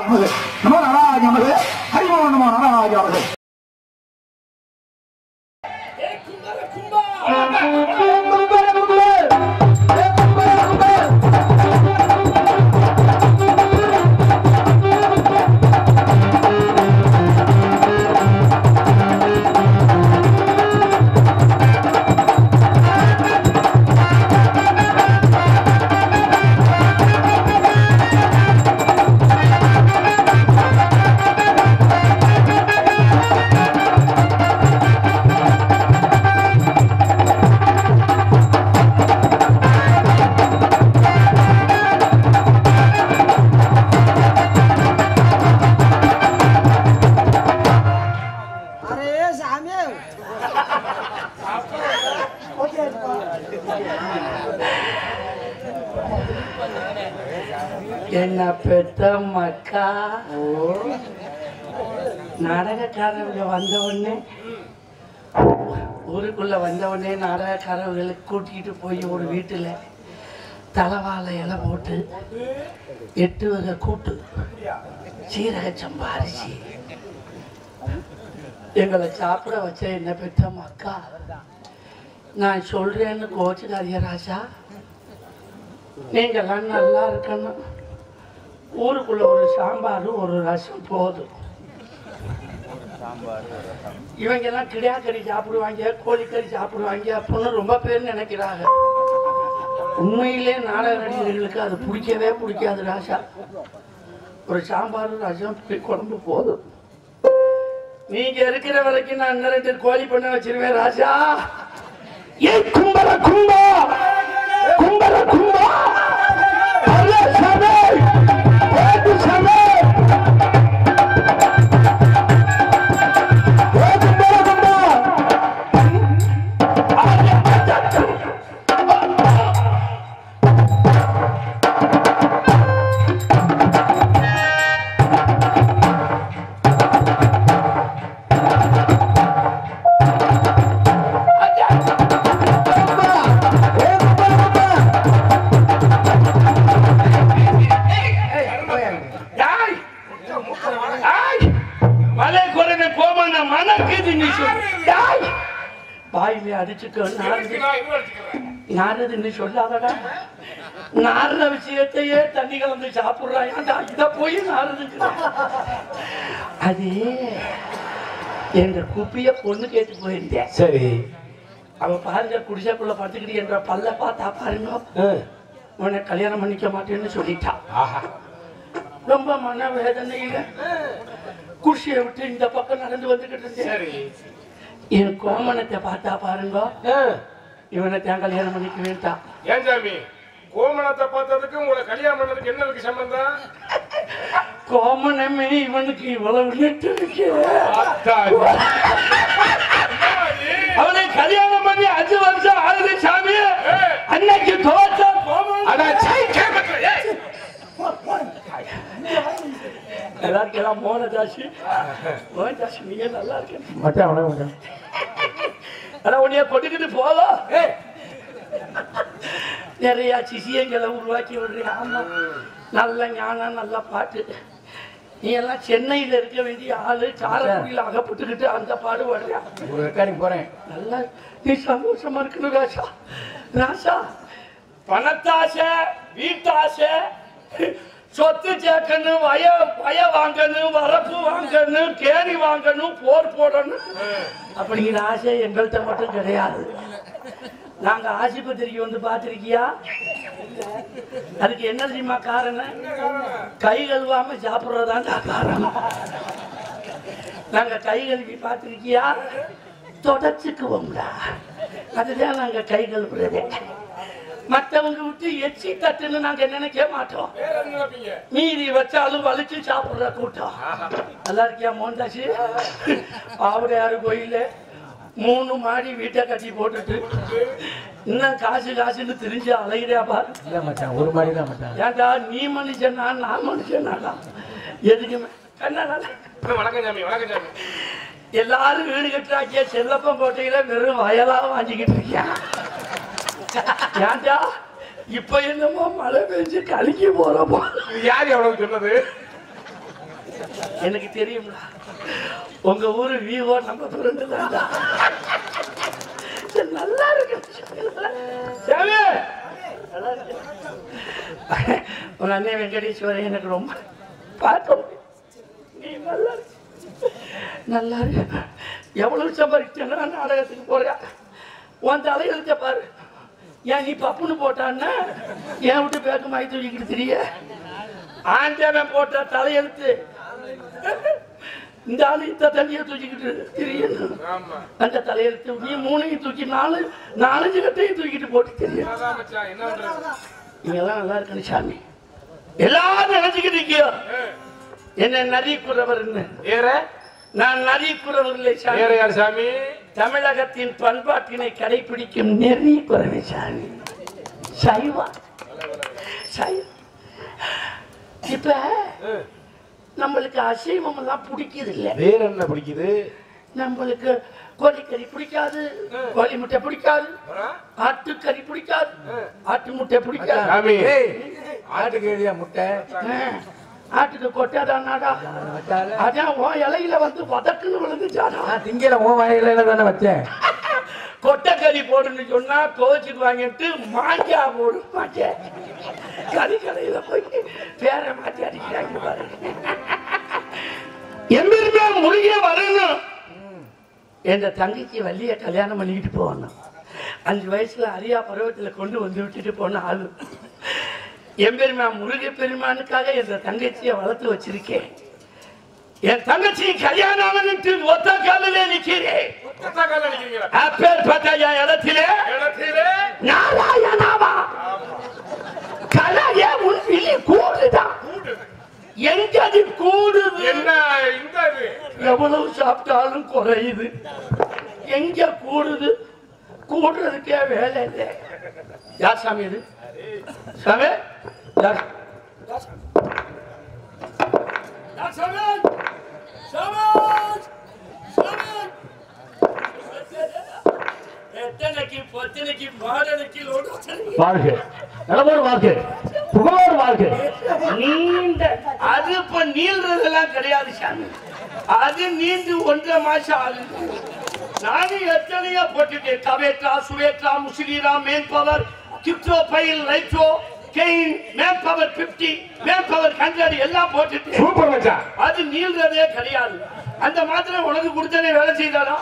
நமது நமோ நாராஜ நமது ஹரிமோ நமோ நாராஜ நமது अरे सामे என்ன பெத்த மக்கா நாடகக்காரங்க வந்த உடனே ஊருக்குள்ள வந்த உடனே நாடகக்காரர்களுக்கு கூட்டிகிட்டு போய் ஒரு வீட்டில் தலைவாழை இலை போட்டு எட்டு வகை கூட்டு சீரக சம்பா அரிசி எங்களை சாப்பிட வச்ச என்ன பெற்ற மக்கா நான் சொல்றேன்னு கோச்சுக்காரியா ராஜா நீங்கெல்லாம் நல்லா இருக்கணும் ஊருக்குள்ள ஒரு சாம்பார் ஒரு ரசம் போதும் இவங்கெல்லாம் கிடாக்கறி சாப்பிடுவாங்க கோழிக்கறி சாப்பிடுவாங்க அப்படின்னு ரொம்ப பேர் நினைக்கிறாங்க உண்மையிலே நாடக நடிகர்களுக்கு அது பிடிக்கவே பிடிக்காது ராசா ஒரு சாம்பார் ரசம் புளி குழம்பு போதும் நீங்க இருக்கிற வரைக்கும் நான் இன்னும் ரெண்டு கோழி பண்ண வச்சிருவேன் ராஜா ஏ கும்பல கும்பா கும்பல கும்பா அல்ல சபை ஏது சபை ஏ கும்பல கும்பா அல்ல மச்சாச்சு. யாய் யாய் மலை குறைந்த கோமன மனக்குது நீ சொல்லு யாய் வாயிலே அடிச்சுக்கோ நாரது நாரது நீ சொல்லாதடா நாரத விஷயத்தையே தண்ணி கலந்து சாப்பிடுறாயாண்டா இத போய் நாரதுக்கு அது எங்க குப்பிய பொண்ணு கேட்டு போயிருந்தேன் சரி அவ பாருங்க குடிசைக்குள்ள படுத்துக்கிட்டு என்ற பல்ல பார்த்தா பாருங்க உன்னை கல்யாணம் பண்ணிக்க மாட்டேன்னு சொல்லிட்டா ஆஹா ரொம்ப மன வேதனையில குடிசையை விட்டு இந்த பக்கம் நடந்து வந்துகிட்டு இருந்தேன் சரி என் கோமணத்தை பார்த்தா பாருங்க இவனை தான் கல்யாணம் பண்ணிக்க வேண்டாம் ஏன் சாமி கோமணத்தை பார்த்ததுக்கு உங்களை கல்யாணம் பண்ணதுக்கு என்ன இருக்கு சம்பந்தம் கோமணமே இவனுக்கு இவ்வளவு நெட்டு இருக்கு அவனை கல்யாணம் பண்ணி அஞ்சு வருஷம் ஆகுது சாமி அன்னைக்கு தோற்ற கோமணம் அட சை கேமத்துல ஏய் நல்லா இருக்கலாம் மோகனதாசி மோகனதாசி நீங்க நல்லா இருக்க மச்சான் வணக்கம் மச்சான் ஆனா உன்னைய கொண்டுக்கிட்டு போலாம் நிறைய சிசியங்களை உருவாக்கி விடுறீங்க ஆமா நல்ல ஞானம் நல்ல பாட்டு நீ எல்லாம் சென்னையில இருக்க வேண்டிய ஆளு காரக்குடியில் அகப்பட்டுக்கிட்டு அந்த பாடு வர்றியா ஒரு ரெக்கார்டிங் போறேன் நல்லா நீ சந்தோஷமா இருக்கணும் ராசா ராசா பணத்தாசை வீட்டாசை சொத்து சேர்க்கணும் வய வய வாங்கணும் வரப்பு வாங்கணும் கேணி வாங்கணும் போர் போடணும் அப்படிங்கிற ஆசை எங்கள்கிட்ட மட்டும் கிடையாது நாங்க ஆஸ்பத்திரிக்கு வந்து பார்த்திருக்கியா அதுக்கு என்ன தெரியுமா காரணம் கை கழுவாம சாப்பிடுறதாண்டா காரணம் நாங்க கை கழுவி பார்த்திருக்கியா தொடச்சுக்குவோம்டா அதுதான் நாங்க கை கழுவுறதே மற்றவங்க விட்டு எச்சி தட்டுன்னு நாங்க நினைக்க மாட்டோம் வேற என்ன நினைப்பீங்க மீதி வச்சாலும் வலிச்சு சாப்பிடுற கூட்டம் நல்லா இருக்கியா மோகன்தாஸ் ஆவடையாறு கோயில்ல மூணு மாடி வீட்டை கட்டி போட்டுட்டு இன்னும் காசு காசுன்னு திரிஞ்சு அலையிறியா பாரு இல்ல மச்சான் ஒரு மாதிரி தான் மச்சான் ஏன்டா நீ மனுஷனா நான் மனுஷனாடா எதுக்குமே கண்ணாடா வணக்கம் சாமி வணக்கம் சாமி எல்லாரும் வீடு கட்டுறாக்கிய செல்லப்பன் கோட்டையில வெறும் வயலா வாங்கிக்கிட்டு இருக்கியா ஏன்டா இப்ப என்னமோ மழை பெஞ்சு கலக்கி போறப்போ இது யார் எவ்வளவு சொன்னது எனக்கு தெரியும்டா உங்க ஊரு விவோ நம்ம பிறந்து தான்டா சரி, நல்லா இருக்கு சாமி, நல்லா இருக்கு. உங்க அண்ணன் வெங்கடேஸ்வரன் எனக்கு ரொம்ப பார்க்க முடியும். நீ நல்லா இருக்கு. நல்லா இருக்கு எவ்வளவு சம்பாதிச்சேன்னா நாடகத்துக்கு போறியா உன் தலையெழுத்த பாரு ஏன் நீ பப்புன்னு போட்டான்னா ஏன் விட்டு பேக்கு மாய் தூக்கிக்கிட்டு தெரிய ஆண்டவன் போட்ட தலையெழுத்து இந்த ஆளு இந்த தண்ணியை தூக்கிக்கிட்டு தெரியணும் ஆமா அந்த தலையெழுத்து நீ மூணையும் தூக்கி நாலு நாலஞ்சு கட்டையும் தூக்கிட்டு போட்டு தெரியும் அதான் மச்சான் என்ன பண்றது நீங்கெல்லாம் நல்லா இருக்கணும் சாமி எல்லாரும் நினைச்சுக்கிட்டு இருக்கியோ என்ன நரி குறவர்னு வேற நான் நரி குறவர் இல்லை சாமி வேற யார் சாமி தமிழகத்தின் பண்பாட்டினை கடைபிடிக்கும் நெறி குறவை சாமி சைவா சைவ இப்ப நம்மளுக்கு அசைவம் எல்லாம் பிடிக்குது இல்ல வேற என்ன பிடிக்குது நம்மளுக்கு கோழிக்கறி பிடிக்காது கோழி முட்டை பிடிக்காது அப்புறம்? ஆட்டுக்கறி பிடிக்காது ஆட்டு முட்டை பிடிக்காது சாமி ஆட்டுக்கேடியா முட்டை ஆ, ஆட்டுக்கு கொட்டாதானாடா அதான் உன் இலையில வந்து வதக்குன்னு விழுந்துச்சாடா நான் திங்கல உன் வாயில தானே வச்சேன் கொட்டைக்கறி போடுன்னு சொன்னா கோச்சுக்குவாங்கன்ட்டு மாஞ்சா போடு மாட்டேன் கறி கடையில போய் பேரை மாத்தி அடிக்கிறாங்க பாருங்க எம்பிருமே முடிய வரணும் என்ற தங்கச்சி வள்ளிய கல்யாணம் பண்ணிக்கிட்டு போகணும் அஞ்சு வயசுல அரியா பருவத்துல கொண்டு வந்து விட்டுட்டு போன ஆளு எம்பெருமா முருக பெருமானுக்காக என்ற தங்கச்சியை வளர்த்து வச்சிருக்கேன் என் தங்கச்சி கல்யாணம் ஆகணும்ட்டு ஒத்த காலிலே நிக்கிறேன் ஒத்த கால நிக்கிறீங்களா அப்பேற்பட்ட என் இடத்திலே இடத்திலே நாராயணாவா கலையே உன் விழி கூடுதான் கூடுது எங்க அது கூடுது என்ன இந்த இது எவ்வளவு சாப்பிட்டாலும் குறையுது எங்க கூடுது கூடுறதுக்கே வேலை இல்லை யார் சாமி இது சாமி யார் யார் சாமி சாமி சாமி எத்தனைக்கு பத்தனைக்கு மாடனைக்கு லோடு வாழ்க நலமோடு வாழ்க புகழோடு வாழ்க நீண்ட அது இப்ப நீள்றதெல்லாம் கிடையாது சாமி அது நீண்டு ஒன்றரை மாசம் ஆகுது நானும் எத்தனையோ போட்டுட்டேன் கவேட்ரா சுவேட்ரா முசிலிரா மேன் பவர் கிப்டோ பயில் லைட்ரோ gain man power fifty man power hundred எல்லாம் போட்டுட்டேன் சூப்பர் மச்சான் அது நீள்றதே கிடையாது அந்த மாத்திரை உனக்கு கொடுத்தனே வேலை செய்தாரா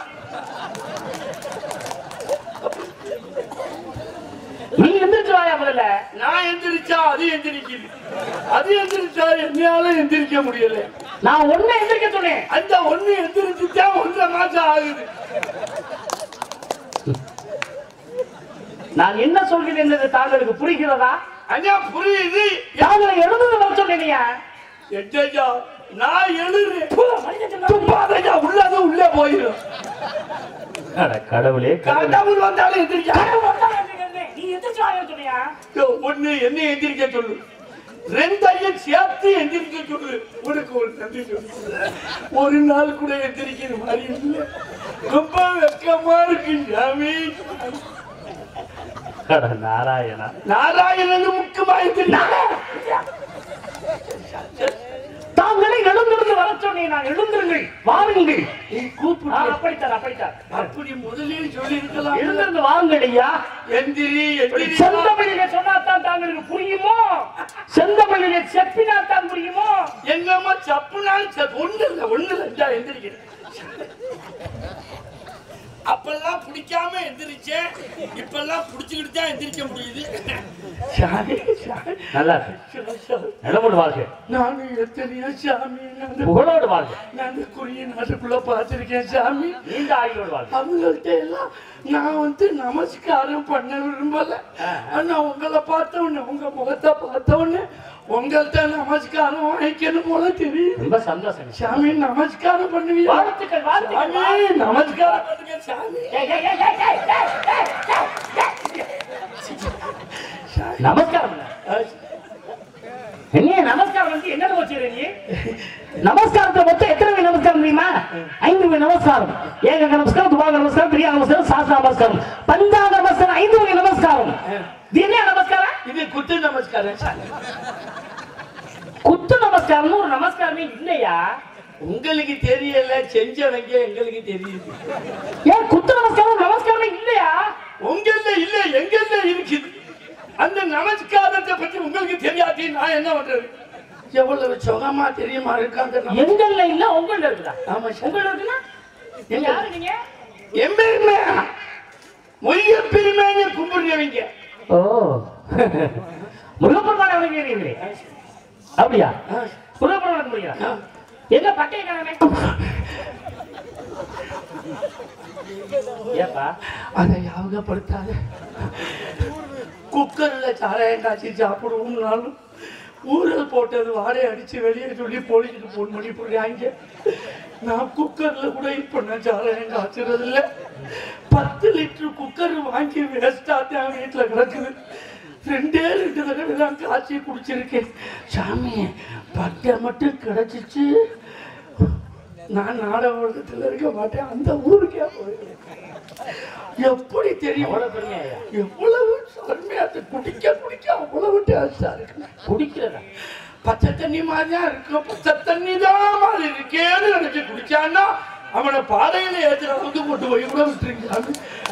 நீ எந்திரிச்சு வாயா முதல்ல நான் எந்திரிச்சா அது எந்திரிக்குது அது எந்திரிச்சா என்னால எந்திரிக்க முடியல நான் ஒண்ணு எந்திரிக்க சொன்னேன் அந்த ஒண்ணு எந்திரிச்சுட்டா ஒன்றரை மாசம் ஆகுது நான் என்ன சொல்கிறேன் என்பது தாங்களுக்கு புரிகிறதா ஐயா புரியுது தாங்களை எழுந்து வர சொன்னீங்க எட்டையா நான் எழுறேன் துப்பாதையா உள்ளது உள்ளே போயிடும் கடவுளே கடவுள் வந்தாலும் எந்திரிக்க நீ எந்திரிச்சு வாயா சொன்னியா ஒண்ணு என்ன எந்திரிக்க சொல்லு ரெண்டையும் சேர்த்து எந்திரிக்க சொல்லு உனக்கு ஒரு நன்றி சொல்லு ஒரு நாள் கூட எந்திரிக்கிற மாதிரி இல்லை ரொம்ப வெக்கமா இருக்கு சாமி நாராயணா நாராயணன் முக்கியமா எந்திரிக்க தாங்களே எழுந்திருந்து வர சொன்னீங்க நான் எழுந்திருங்கள் வாருங்கள் நீ ஆ, கூப்பிட்டு அப்படித்தான் அப்படித்தான் அப்படி முதலில் சொல்லி இருக்கலாம் எழுந்திருந்து வாருங்கள் ஐயா எந்திரி எந்திரி செந்தமிழிலே சொன்னாதான் தாங்களுக்கு புரியுமோ செந்தமிழிலே செப்பினாத்தான் புரியுமோ எங்கம்மா சப்புனாலும் சப்பு ஒண்ணு இல்ல ஒண்ணு இல்ல இந்தா எந்திரிக்கிறேன் அப்பெல்லாம் பிடிக்காம எந்திரிச்சேன் இப்பெல்லாம் பிடிச்சுக்கிட்டு தான் எந்திரிக்க முடியுது சாமி, சாமி, நல்லா சாமி. நிலமோடு வாழ்க நானும் எத்தனையோ சாமி நான் புகழோடு வாழ்க நான் குறுகிய நாட்டுக்குள்ள பார்த்திருக்கேன் சாமி நீண்ட ஆயுளோடு வாழ்க அவங்கள்ட்ட எல்லாம் நான் வந்து நமஸ்காரம் பண்ண விரும்பல ஆனா உங்களை பார்த்த உடனே உங்க முகத்தை பார்த்த உடனே உங்கள்ட்ட நமஸ்காரம் வாங்கிக்கணும் போல தெரியும் ரொம்ப சந்தோஷம் சாமி நமஸ்காரம் பண்ணுவீங்க வாழ்த்துக்கள் வாழ்த்துக்கள் சாமி நமஸ்காரம் பண்ணுங்க சாமி ஏய், ஏய், ஏய், ஏய், ஏய், ஏய், ஏய், ஏய், ஏய். நமஸ்காரம் இல்ல. என்ன நமஸ்காரம் வந்து என்ன வச்சுக்கிற நீ நமஸ்காரத்தை மொத்தம் எத்தனை வை நமஸ்காரம் தெரியுமா ஐந்து வை நமஸ்காரம் ஏக நமஸ்காரம் துபாக நமஸ்காரம் பிரியா நமஸ்காரம் சாஸ்திர நமஸ்காரம் பஞ்சாங்க நமஸ்காரம் ஐந்து வகை நமஸ்காரம் இது என்ன நமஸ்காரம் இது குத்து நமஸ்காரம் சாமி குத்து நமஸ்காரம் நமஸ்காரம்னு ஒரு நமஸ்காரமே இல்லையா உங்களுக்கு தெரியல செஞ்சவங்க எங்களுக்கு தெரியுது ஏன் குத்து நமஸ்காரம் நமஸ்காரமே இல்லையா உங்கள்ல இல்ல எங்கள்ல இருக்குது அந்த நமஸ்காரத்தை பத்தி உங்களுக்கு தெரியாட்டி நான் என்ன பண்றது எவ்வளவு சுகமா தெரியுமா இருக்கு அந்த நம- எங்கள்ல இல்ல உங்கள்ல இருக்குதா ஆமா சார். உங்கள்ல இருக்குன்னா நீங்க யாரு நீங்க எம்பெருமே மொய்ய பெருமையை கும்பிடுறவங்க ஓ முருகப்பெருமான வணங்குகிறீர்களே அப்படியா முருகப்பெருமான வணங்குறீங்களா எங்க பட்டைய காணமே ஏப்பா அதை யாபகப்படுத்தாத குக்கர்ல சாராயம் காய்ச்சி சாப்பிடுவோம்னாலும் ஊரல் போட்டது வாடகை அடிச்சு வெளியே சொல்லி போலீஸுக்கு போன் பண்ணி போடுறாங்க நான் குக்கர்ல கூட இப்ப நான் சாராயம் காய்ச்சறது இல்ல பத்து லிட்டர் குக்கர் வாங்கி வேஸ்டா தான் வீட்டுல கிடக்குது ரெண்டே ரெண்டு தடவை தான் காய்ச்சி குடிச்சிருக்கேன் சாமி பட்டை மட்டும் கிடைச்சிச்சு நான் நாடக உலகத்துல இருக்க மாட்டேன் அந்த ஊருக்கே போயிருக்கேன் எப்படி தெரியும் அவ்வளவு பெருமையா ஐயா? எவ்வளவு அருமையா இருக்கு. குடிக்க குடிக்க அவ்வளவு டேஸ்டா இருக்கு குடிக்கிறதா பச்சை தண்ணி மாதிரி தான் இருக்கும் பச்சை தண்ணி தான் மாதிரி இருக்கேன்னு நினைச்சு குடிச்சான்னா அவனை பாதையில ஏத்துற அளவுக்கு கொண்டு போய் கூட விட்டுருக்காங்க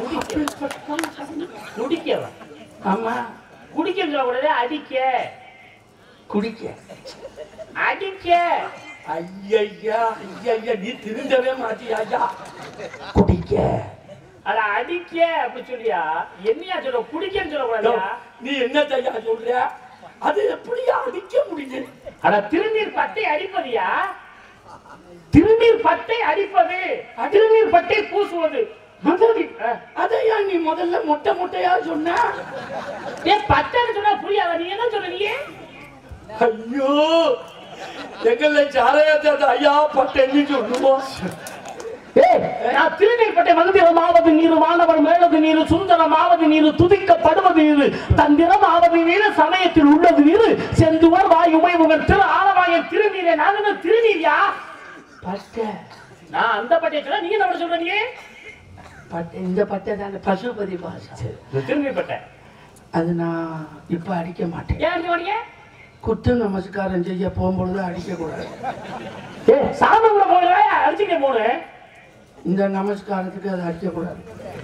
குடிக்கவா ஆமா குடிக்க சொல்லக்கூடாது அடிக்க குடிக்க அடிக்க ஐயய்யா ஐயய்யா நீ திருந்தவே மாட்டியாயா குடிக்க அட அடிக்க அப்படி சொல்லியா என்னையா சொல்ல குடிக்கன்னு சொல்லக்கூடாதா நீ என்ன தையா சொல்ற அது எப்படியா அடிக்க முடியும் அட திருநீர் பட்டை அடிப்பதியா திருநீர் பட்டை அடிப்பது திருநீர் பட்டை பூசுவது அஹ், அதையா நீ முதல்ல மொட்டை மொட்டையா சொன்ன ஏன் பட்டைன்னு சொன்னா புரியாதா நீ என்ன சொல்றீங்க ஐயோ எங்களை சாரையத்தை ஐயா பட்டேன்னு சொல்லுவோம் ஏய், நான் திருநீர் பட்டை மந்திரமாவது நீரு மாணவர் மேலது நீரு சுந்தரமாவது நீரு துதிக்கப்படுவது நீரு தந்திரமாவது நீரு சமயத்தில் உள்ளது நீரு செந்துவர் வாய் உமைமுகன் திரு ஆலவாயன் திருநீரே நான் என்ன திருநீரியா பட்டை நான் அந்த பட்டையை சொல்ல நீங்க என்ன சொல்றீங்க பட்டை இந்த பட்டை தானே பசுபதி பாஷா திருநீர் பட்டை அது நான் இப்ப அடிக்க மாட்டேன் ஏன் அடிக்க மாட்டீங்க குத்து நமஸ்காரம் செய்ய போகும்பொழுது அடிக்க கூடாது ஏ சாமி கூட போகல அடிச்சுக்க போனு இந்த நமஸ்காரத்துக்கு அதை அடிக்க கூடாது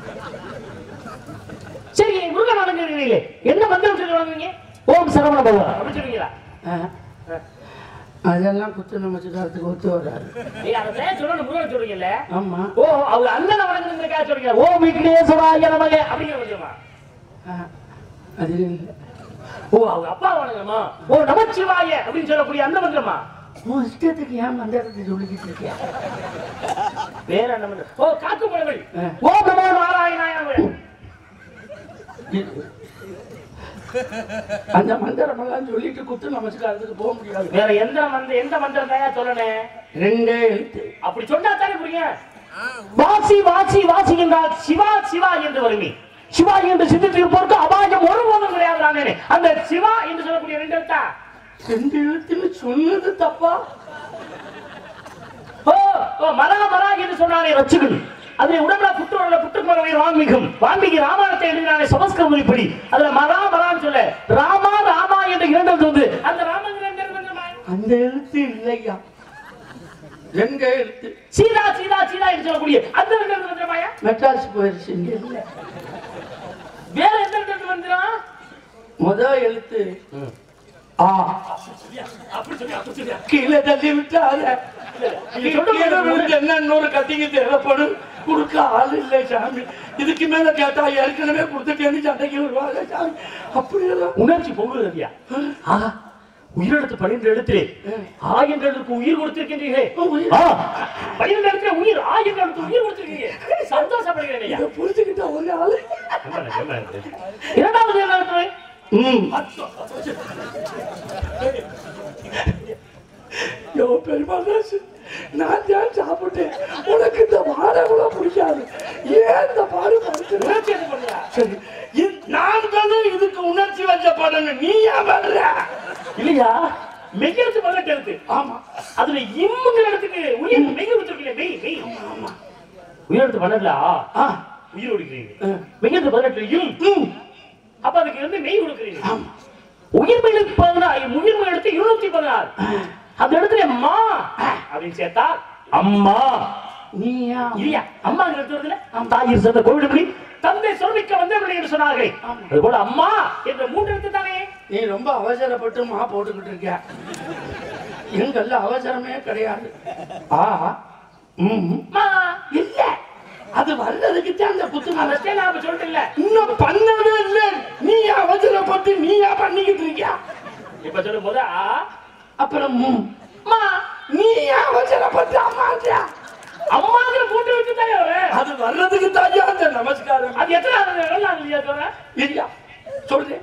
சரி முருகன் வணங்குறீங்களே என்ன மந்திரம் சொல்லி வணங்குவீங்க ஓம் சரவண பவா அப்படி சொல்லுவீங்களா ஆ. அதெல்லாம் குத்து நமஸ்காரத்துக்கு ஒத்து வராது நீ அதை செய்ய சொல்லணும் முருகன் சொல்றீங்கல்ல ஆமா ஓ அவங்க அண்ணனை வணங்குறதுக்காக சொல்றீங்க ஓ விக்னேஸ்வராய நமக அப்படிங்கிற மந்திரமா ஆ. அது இல்லை ஓ அவங்க அப்பா வணங்கணுமா ஓ நமச்சிவாய அப்படின்னு சொல்லக்கூடிய அந்த மந்திரமா உன் இஷ்டத்துக்கு ஏன் மந்திரத்தை சொல்லிக்கிட்டு இருக்கியா வேற என்ன மந்திரம் ஓ காக்கு முழங்கள் ஆ. ஓ நமோ நாராயணாய நமக. அந்த மந்திரம் எல்லாம் சொல்லிட்டு குத்து நமஸ்காரத்துக்கு போக முடியாது வேற எந்த மந்திரம் எந்த மந்திரம் தான் சொல்லணும் ரெண்டே எழுத்து அப்படி சொன்னா தானே புரியும் வாசி வாசி வாசி என்றால் சிவா சிவா என்று வருமே சிவா என்று சிந்தித்து இருப்போருக்கு அபாயம் ஒருபோதும் கிடையாது நானே அந்த சிவா என்று சொல்லக்கூடிய ரெண்டு எழுத்தா ரெண்டு எழுத்துன்னு சொன்னது தப்பா ஓ ஓ மரா மரா என்று சொன்னானே ரட்சகன் அதில் உடம்புல புற்றுள்ள புற்றுக்குறவை வான்மீகம் வான்மீகி ராமாயணத்தை எழுதினானே சமஸ்கிருத மொழிப்படி அதுல மரா மரான்னு சொல்ல ராமா ராமா என்ற இரண்டு எழுத்து வந்து அந்த ராமங்கிற ரெண்டு எழுத்து வந்துருமா? அந்த எழுத்து இல்லையா ரெண்டே எழுத்து சீதா சீதா சீதா என்று சொல்லக்கூடிய அந்த ரெண்டு எழுத்து வந்துருமாயா மெட்ராஸ் போயிருச்சு இங்க இல்ல வேற எந்த ரெண்டு எழுத்து வந்துடும் முத எழுத்து ஆ அப்படி சொல்லி அப்படி சொல்லி கீழே தள்ளி விட்டாத நீ சொல்றது கீழே விழுந்து என்ன இன்னொரு கத்திக்கு தேவைப்படும் கொடுக்க ஆள் இல்லை சாமி இதுக்கு மேல கேட்டா ஏற்கனவே கொடுத்துட்டேன்னு சண்டைக்கு வருவாங்க சாமி அப்படியெல்லாம் உணர்ச்சி பொங்குகிறதியா ஆ உயிரெழுத்து பன்னிரண்டு எழுத்திலே ஆ என்ற எழுத்துக்கு உயிர் கொடுத்திருக்கின்றீர்களே உயிர். ஆ பன்னிரண்டு எழுத்துல உயிர் ஆ என்ற எழுத்து உயிர் கொடுத்திருக்கீங்க சந்தோஷப்படுகிறேன் ஐயா இதை புரிஞ்சுக்கிட்ட ஒரு ஆளு இரண்டாவது என்ன எழுத்து ம் யோ பெருமாள் நான் தான் சாப்பிட்டேன் உனக்கு இந்த பாடம் கூட பிடிக்காது ஏன் இந்த பாடம் படுத்துற? உணர்ச்சி என்ன பண்ணுங்க சரி இ- நான் தானே இதுக்கு உணர்ச்சி வச்ச படம் நீ ஏன் பண்ற இல்லையா மெய்யெழுத்து பதினெட்டு எழுத்து ஆமா அதுல இம்முங்கிற இடத்துக்கு உயிர் மெய் கொடுத்துருக்கீங்க மெய் மெய் ஆமா உயிரெழுத்து பன்னெண்டுல ஆ ஆ உயிர் கொடுக்குறீங்க ஆ. மெய்யெழுத்து பதினெட்டுல இம் ம் அப்ப அதுக்கு வந்து மெய் கொடுக்குறீங்க ஆமா உயிர்மை எழுத்து பதினாறு உயிர்மை எழுத்து இருநூத்தி பதினாறு அந்த இடத்துல அம்மா அப்படின்னு சேர்த்தா அம்மா நீயா இல்லையா அம்மா வருதுல தாயிர் சேர்ந்த கோவிலும்படி தந்தை சொல்விக்க வந்தவர்கள் என்று சொன்னார்கள் ஆமா. அதுபோல அம்மா என்ற மூன்று எழுத்து தானே நீ ரொம்ப அவசரப்பட்டு மா போட்டுக்கிட்டு இருக்க எங்கல்ல அவசரமே கிடையாது ஆ ம் அம்மா இல்ல அது வர்றதுக்கு தான் அந்த குத்து மலை அதே நான் சொல்லிட்டு இன்னும் பண்ணவே இல்ல நீ அவசரப்பட்டு நீயா பண்ணிக்கிட்டு இருக்கியா இப்ப சொல்லும் போது ஆ அப்புறம் ம். அம்மா நீ அவசரப்பட்டு அம்மாட்டியா அம்மாங்கிற மூன்று எழுத்து தானே வரும். அது வர்றதுக்கு தாயா அந்த நமஸ்காரம் அது எத்தனை வெள்ளம் இல்லையா சொல்றேன் இல்லையா சொல்றேன்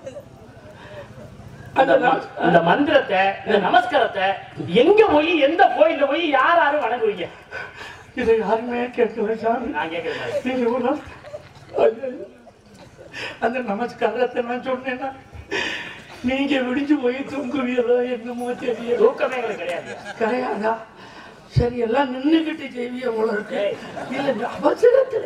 அந்த இந்த ம- இந்த மந்திரத்தை இந்த நமஸ்காரத்தை எங்க போய் எந்த கோயில்ல போய் யார் யாரும் வணங்குவீங்க இதை யாருமே கேட்கல சாமி நான் கேட்கிறேன் பாரு. நீங்க ஒரு நாள் ஐயோ. அந்த நமஸ்காரத்தை நான் சொன்னேன்னா நீங்க விடிஞ்சு போய் தூங்குவீரோ என்னமோ தெரியல தூக்கமே எங்களுக்கு கிடையாது கிடையாதா சரி எல்லாம் நின்னுகிட்டு செய்விய போல இருக்கு ஏய். இல்ல இந்த அவசரத்துல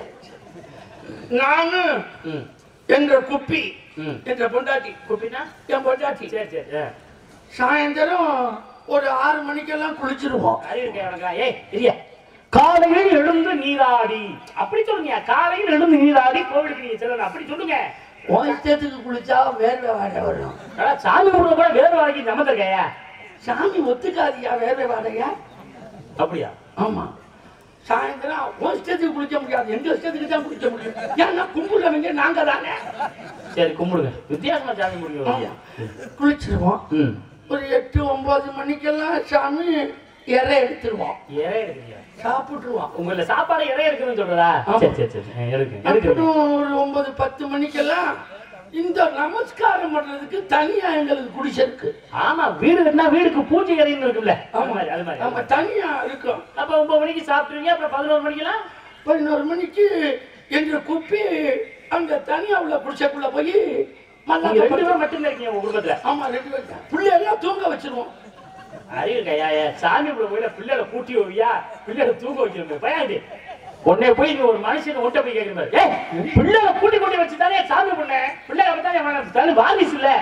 நானு ம் என்ற குப்பி ம் என்ற பொண்டாட்டி குப்பினா என் பொண்டாட்டி சரி சரி ஆ. சாயந்தரம் ஒரு ஆறு மணிக்கெல்லாம் குளிச்சிருவோம் அறிவு இருக்கா உனக்கு? ஏய் இல்லையா காலையில் எழுந்து நீராடி அப்படி சொல்லுங்க காலையில் எழுந்து நீராடி கோவிலுக்கு நீங்க செல்லணும் அப்படி சொல்லுங்க உன் இஷ்டத்துக்கு குளிச்சா வேர்வை வாடை வரும் ஆனா சாமி கும்பிட கூட வேறு வாழ்க்கை நமந்திருக்கையா சாமி ஒத்துக்காதியா வேர்வை வாடையா அப்படியா ஆமா சாயந்தரம் உன் இஷ்டத்துக்கு குளிக்க முடியாது எங்க இஷ்டத்துக்கு தான் குளிக்க முடியும் ஏன்னா கும்பிடுறவங்க நாங்க தானே சரி கும்பிடுங்க வித்தியாசமா சாமி கும்பிடுங்க குளிச்சிருவோம் ம் ஒரு எட்டு ஒன்பது மணிக்கெல்லாம் சாமி இறை எடுத்துருவோம் இறை இருக்குங்க சாப்பிட்டுருவோம் உங்கள சாப்பாடு இறை இருக்குன்னு சொல்றதா ஆமா. சரி சரி சரி ஆ, இருக்கு இருக்கு அப்புறம் ஒரு ஒன்பது பத்து மணிக்கெல்லாம் இந்த நமஸ்காரம் பண்றதுக்கு தனியா எங்களுக்கு குடிசைருக்கு ஆமா வீடு கட்டினா வீடுக்கு பூஜை இறைன்னு இருக்குல்ல அது மாதிரி அது மாதிரி நம்ம தனியா இருக்கோம் அப்ப ஒன்பது மணிக்கு சாப்பிட்டுருவீங்க அப்புறம் பதினோரு மணிக்கெல்லாம் பதினோரு மணிக்கு எங்க குப்பி அங்க தனியா உள்ள குடிசைக்குள்ள போய் நீங்க மல்லாக்க ரெண்டு படுத்து- பேரும் மட்டும் இருக்கீங்க உங்க குடும்பத்துல ஆமா ரெண்டு பேரும் பிள்ளையெல்லாம் தூங்க வச்சிருவோம் அறிவு கையா சாமி கூட போயில பிள்ளைகளை கூட்டி வையா பிள்ளைகளை தூங்க வைக்கிறோம் பயாண்டி உன்னை போய் நீ ஒரு மனுஷன் ஒட்ட போய் கேட்கிற மாதிரி ஏய் பிள்ளைகளை கூட்டி கொண்டு வச்சுதானே சாமி பண்ண பிள்ளைகளை தான் தானே வாரிசு இல்ல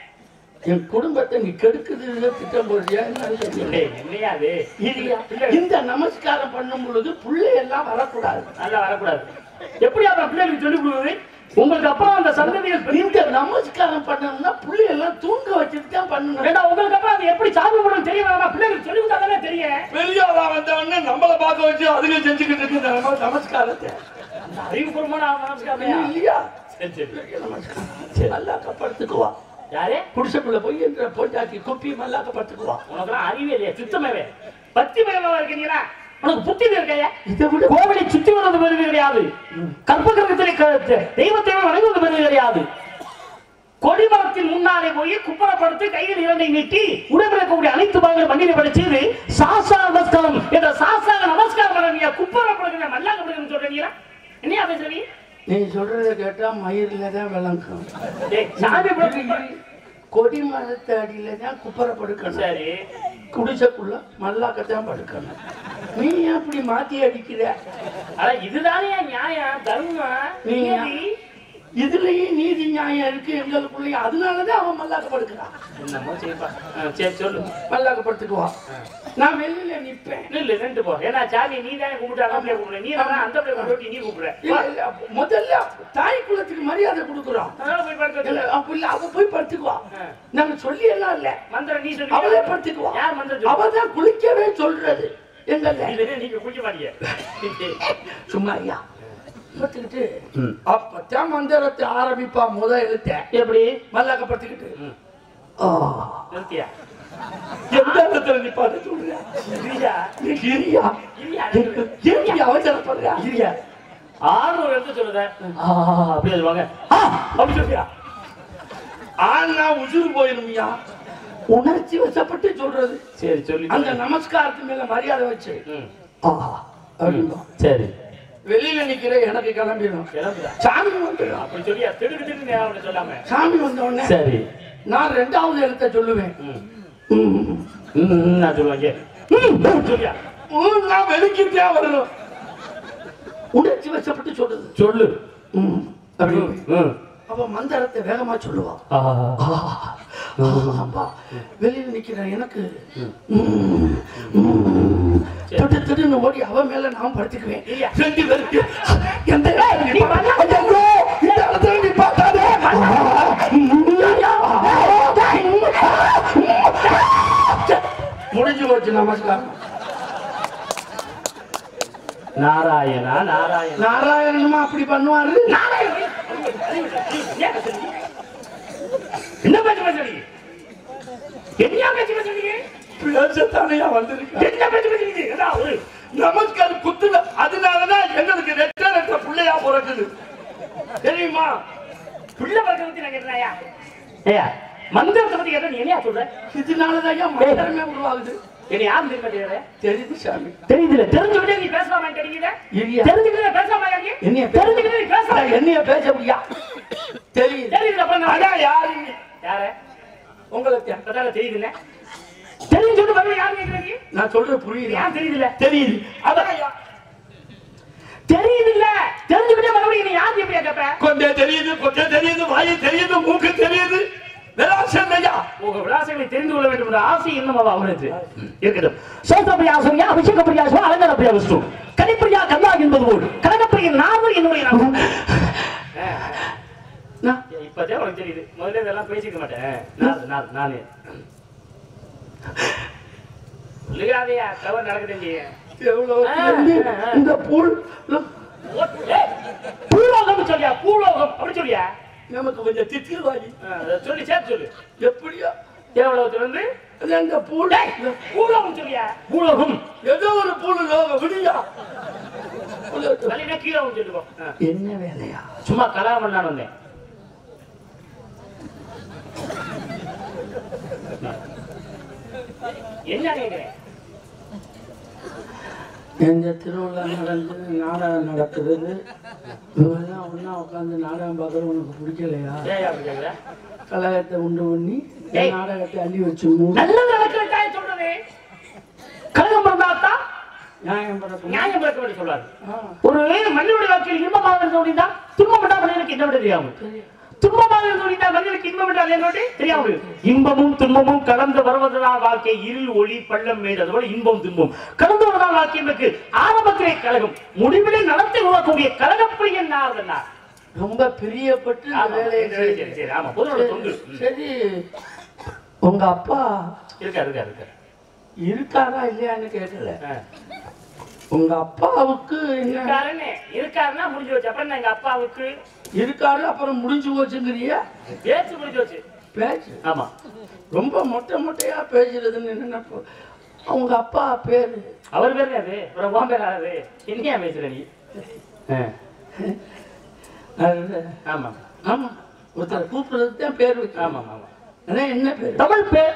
என் குடும்பத்தை நீ கெடுக்குது திட்டம் போடுறியா என்னன்னு தெரியல. ஏய், என்னையா அது இல்லையா? பிள்ளை இந்த நமஸ்காரம் பண்ணும் பொழுது பிள்ளை எல்லாம் வரக்கூடாது நல்லா வரக்கூடாது எப்படி அப்புறம் பிள்ளைகளுக்கு சொல்லிக் கொடுக்குறது உங்களுக்கு அப்புறம் அந்த சந்ததிகள் பெரிய- இந்த நமஸ்காரம் பண்ணணும்னா பிள்ளை எல்லாம் தூங்க வச்சுட்டு தான் பண்ணணும் ஏண்டா உங்களுக்கு அப்புறம் அது எப்படி சாமி பண்ணணும் தெரிய வேணாம் பிள்ளைகளுக்கு சொல்லி கொடுத்தா தானே தெரியும் பெரியாளா வந்தவொடனே நம்மள பார்க்க வச்சு அதுங்க செஞ்சுக்கிட்டு இருக்கு இந்த நம- நமஸ்காரத்தை அந்த அறிவுபூர்வமான நமஸ்காரம் இல்லையா சரி சரி பெரிய நமஸ்காரம் மல்லாக்க படுத்துக்குவா யாரு குடிசைக்குள்ள போய் என்ற பொண்டாட்டி குப்பி மல்லாக்க படுத்துக்குவா உனக்கெல்லாம் அறிவே இல்லையா சுத்தமாவே பக்தி மயமா இருக்கீங்களா உனக்கு புத்தி இருக்கையா இதை விட கோவிலை சுத்தி வர்றது பெருமை கிடையாது கற்பகிரகத்திலே க- தெய்வத்தை வணங்குவது பெருமை கிடையாது கொடிமரத்தின் முன்னாலே போய் குப்பரப்படுத்தி கையில் இரண்டை நீட்டி உடம்பில் இருக்கக்கூடிய அனைத்து பாகங்கள் மண்ணிலை படைச்சு சாசா நமஸ்காரம் என்ற சாசாங்க நமஸ்காரம் பண்ணுறீங்க குப்பரப்படுகிற மல்லாக்கப்படுகிறேன்னு சொல்றீங்களா என்னையா பேசுறீங்க நீ சொல்றத கேட்டா மயிரில தான் விளங்கும் டேய், சாமி படுத்து கொடி மரத்து அடியில தான் குப்பரை படுக்கணும் சரி குடிசைக்குள்ள மல்லாக்கத்தான் படுக்கணும் நீ ஏன் அப்படி மாத்தி அடிக்கிற ஆனா இதுதானே நியாயம் தர்மம் நீங்க- நீதி. இதுலயும் நீதி நியாயம் இருக்கு எங்களுக்குள்ளயும் அதனாலதான் அவன் மல்லாக்க படுக்கிறான் என்னமோ செய்ப்பா ஆ, சரி சொல்லு மல்லாக்க படுத்துக்குவான் நான் வெளியில நிப்பேன் நில்லு நின்று போ ஏன்னா சாமி நீ தானே கும்பிட்டாங்க அப்படியே கூப்பிடுற நீ தானே அந்த அப்படியே கொண்டு நீ கூப்பிடுற இல்ல, இல்ல, முதல்ல தாய் குலத்துக்கு மரியாதை கொடுக்குறோம் அதனால போய் படுக்க இல்ல, அப்ப இல்ல, அவ போய் படுத்துக்குவா ஆ. நாங்க சொல்லி எல்லாம் இல்ல மந்திரம் நீ சொல்லி அவளே படுத்துக்குவா யார் மந்திரம் சொல்லு? அவதான் குளிக்கவே சொல்றது எங்கல்ல இல்லைன்னா நீங்க குடிக்க மாட்டீங்க சும்மா ஐயா படுத்துக்கிட்டு அப்பதான் மந்திரத்தை ஆரம்பிப்பா முத எழுத்த எப்படி மல்லாக்க படுத்துக்கிட்டு ம். ஆ. நிறுத்தியா எந்த இடத்துல நிப்பாட்டு சொல்றியா இல்லையா நீ கிரியா இல்லையா ஏன் அவசரப்படுறியா இல்லையா ஆறு எடுத்து சொல்லுத அப்படியே சொல்லுவாங்க ஆ, அப்படி சொல்றியா ஆனா உசுறு போயிருமியா உணர்ச்சி வசப்பட்டு சொல்றது சரி சொல்லி அந்த நமஸ்காரத்து மேல மரியாதை வச்சு ம், ஆ அப்படின்பா. சரி வெளியில நிக்கிற எனக்கு கிளம்பிடும் கிளம்புதா சாமி வந்துடும் அப்படி சொல்லியா திடுக்கு திடுக்கு அப்படி சொல்லாம சாமி வந்த உடனே சரி நான் ரெண்டாவது எழுத்த சொல்லுவேன் ம் ம். ம், ம், நான் சொல்லுவாங்க ம், சொல்லியா ம், நான் வெளிக்கிட்டே வரணும் உணர்ச்சி வசப்பட்டு சொல்றது சொல்லு ம். அப்படி ம் அப்ப மந்திரத்தை வேகமா சொல்லுவா ஆ, ஆ, அப்பா வெளியில நிக்கிறேன் எனக்கு ம், ம். திடு திடுன்னு ஓடி அவ மேல நான் படுத்துக்குவேன் ரெண்டு பேருக்கு எந்த இடத்துல நீ பார்த்தா- ஐயோ, இந்த இடத்துல நீ பார்த்தாதே. முடிஞ்சு போச்சு நமஸ்காரம் நாராயணா நாராயணா நாராயணனுமா அப்படி பண்ணுவாரு என்ன பேச்சு பேசுறீங்க என்ன பேச்சு பேசுறீங்க பேசத்தானையா வந்திருக்க என்ன பேச்சு பேசுறீங்க ஏதா ஒரு நமக்கு அது குத்துல அதனாலதான் எங்களுக்கு ரெட்ட ரெட்ட பிள்ளையா பிறக்குது தெரியுமா பிள்ளை பிறக்க பத்தி நான் கேட்கிறாயா ஏயா மந்திரத்தை பத்தி கேட்டா நீ என்னையா சொல்ற இதனாலதான் மந்திரமே உருவாகுது என்ன யாரும் தெரியுமா தெரியாத தெரியுது சாமி தெரியுதுல தெரிஞ்சுக்கிட்டே நீ பேசலாமா தெரியுது இல்லையா? தெரிஞ்சுக்கிட்டே பேசலாமா யாரு என்னைய தெரிஞ்சுக்கிட்டே நீ பேசலாம் அதான் என்னைய பேச முடியா தெரியுது தெரியுதுல அப்புறம் நான் அதான் யாரு யார உங்களுக்கு அதால தெரியுதுல்ல தெரிஞ்சுட்டு மறுபடியும் யாரு கேட்கிறீங்க நான் சொல்றது புரியுது யார் தெரியுதுல்ல தெரியுது அதான் யா- தெரியுதுல்ல தெரிஞ்சுக்கிட்டே மறுபடியும் நீ யாருக்கு எப்படியா கேட்ப கொஞ்சம் தெரியுது கொஞ்சம் தெரியுது வாயு தெரியுது மூக்கு தெரியுது விலாசம் ஐயா உங்க விலாசங்களை தெரிந்து கொள்ள வேண்டும் என்ற ஆசை இன்னும் அவ அவனுக்கு இருக்கட்டும் சோசப்பிரியா சூர்யா அபிஷேக பிரியா சிவா அலங்கார பிரியா விஷ்ணு கனிப்பிரியா கந்தா என்பது போல் கனகப்பிரியா நாவல் என்னுடைய நாவல் நான் இப்பதே உனக்கு தெரியுது முதல்ல இதெல்லாம் பேசிக்க மாட்டேன் நான் நான் நானே சொல்லுகாதையா தவறு நடக்குது எவ்வளவு தெரிஞ்சு இந்த புல் பூலோகம் சொல்லியா பூலோகம் அப்படி சொல்லியா நமக்கு கொஞ்சம் திட்டில் வாங்கி ஆ, சொல்லி சேர்த்து சொல்லு எப்படியா தேவலோகத்துல இருந்து அது அந்த பூல் பூலோகம் சொல்லியா பூலோகம் ஏதோ ஒரு பூல் லோகம் விடியா வலினா கீழோகம் சொல்லுவோம் ஆ. என்ன வேலையா சும்மா கலாரம் பண்ணான்னு வந்தேன் என்ன கேட்கிறேன் எங்க திருவிழா நடந்து நாடகம் நடக்குது இவெல்லாம் ஒண்ணா உட்காந்து நாடகம் பார்க்கறது உனக்கு பிடிக்கலையா ஏன் அப்படி கேட்கிற கலகத்தை உண்டு பண்ணி ஏய். என் நாடகத்தை அள்ளி வச்சு மூடு நல்லது நடக்கிறதா சொல்றது கழகம் பிறந்தாத்தா நியாயம் பிறக்கும் நியாயம் பிறக்க வேண்டும் சொல்றாரு ஆ, ஒரு மனிதனுடைய வாழ்க்கையில் இன்பமாக இருந்த முடிந்தா துன்பம் என்றால் மனிதனுக்கு என்ன விட தெரியாமல் துன்பமாக இருந்த முடிந்தா மனிதனுக்கு இன்பம் என்றால் என்ன விட தெரியாமல் இன்பமும் துன்பமும் கலந்து வருவதனால் வாழ்க்கை இருள் ஒளி பள்ளம் மேடு போல இன்பம் துன்பம் கலந்து வருவதால் வாழ்க்கை என்பது ஆரம்பத்திலே கழகம் முடிவிலே நடத்தை உருவாக்கக்கூடிய கழகப்பிரியன் நாரதனார் ரொம்ப பிரியப்பட்டு இந்த ஆமா, வேலையை இந்த வேலையை சரி, சரி, ஆமா, பொதுவோட தொண்டு. செய்து. சரி உங்க அப்பா இருக்காரு இருக்காரு இருக்காரு இருக்காரா இல்லையான்னு கேட்கல ஆ. உங்க அப்பாவுக்கு என்ன இருக்காருன்னு இருக்காருன்னா முடிஞ்சு வச்சு அப்புறம் எங்க அப்பாவுக்கு இருக்காரு அப்புறம் முடிஞ்சு போச்சுங்கிறிய பேச்சு முடிஞ்சு வச்சு பேச்சு ஆமா ரொம்ப மொட்டை மொட்டையா பேசுறதுன்னு நினைப்பு அவங்க அப்பா பேரு அவர் பேர் அது அப்புறம் உன் பேர் யாரு என்னையா பேசுற நீ ஆ. அது- ஆமா ஆமா ஒருத்தர் கூப்பிடுறதுக்கு தான் பேர் வச்சு ஆமா ஆமா அதான் என்ன பேர் தமிழ் பேர்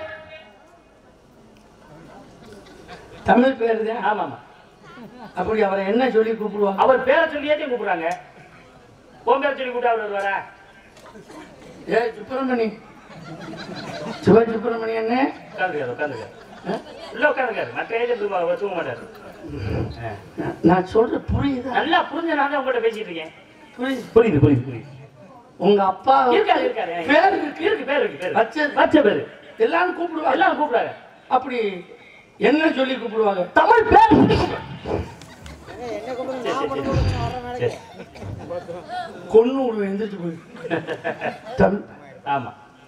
தமிழ் பேர் தான் ஆமா ஆமா அப்படி அவரை என்ன சொல்லி கூப்பிடுவாங்க அவர் பேரை சொல்லியே கூப்பிடுறாங்க உன் பேரை சொல்லி கூப்பிட்டா அவர் வருவாரா ஏ சுப்பிரமணி சிவ சுப்பிரமணி என்ன உட்காந்துக்காரு உட்காந்துக்காரு உள்ள உட்காந்துக்காரு மற்ற ஏஜென்ட் தூங்க மாட்டாரு ஆ. நான் சொல்ற புரியுதா நல்லா புரிஞ்ச நான் தான் உங்கள்கிட்ட பேசிட்டு இருக்கேன் புரியுது புரியுது புரியுது புரியுது உங்க அப்பா இருக்காரு இருக்காரு பேர் இருக்கு இருக்கு பேர் இருக்கு பேர் வச்சது. வச்ச பேரு எல்லாரும் கூப்பிடுவாங்க எல்லாரும் கூப்பிடுறாங்க அப்படி என்ன சொல்லி கூப்பிடுவாங்க தமிழ் பேர் சொல்லி கூப்பிடுறாங்க. சரி, சரி, சரி. சரி. கொன்னூர் எந்திரிச்சு போய் தமிழ் ஆமா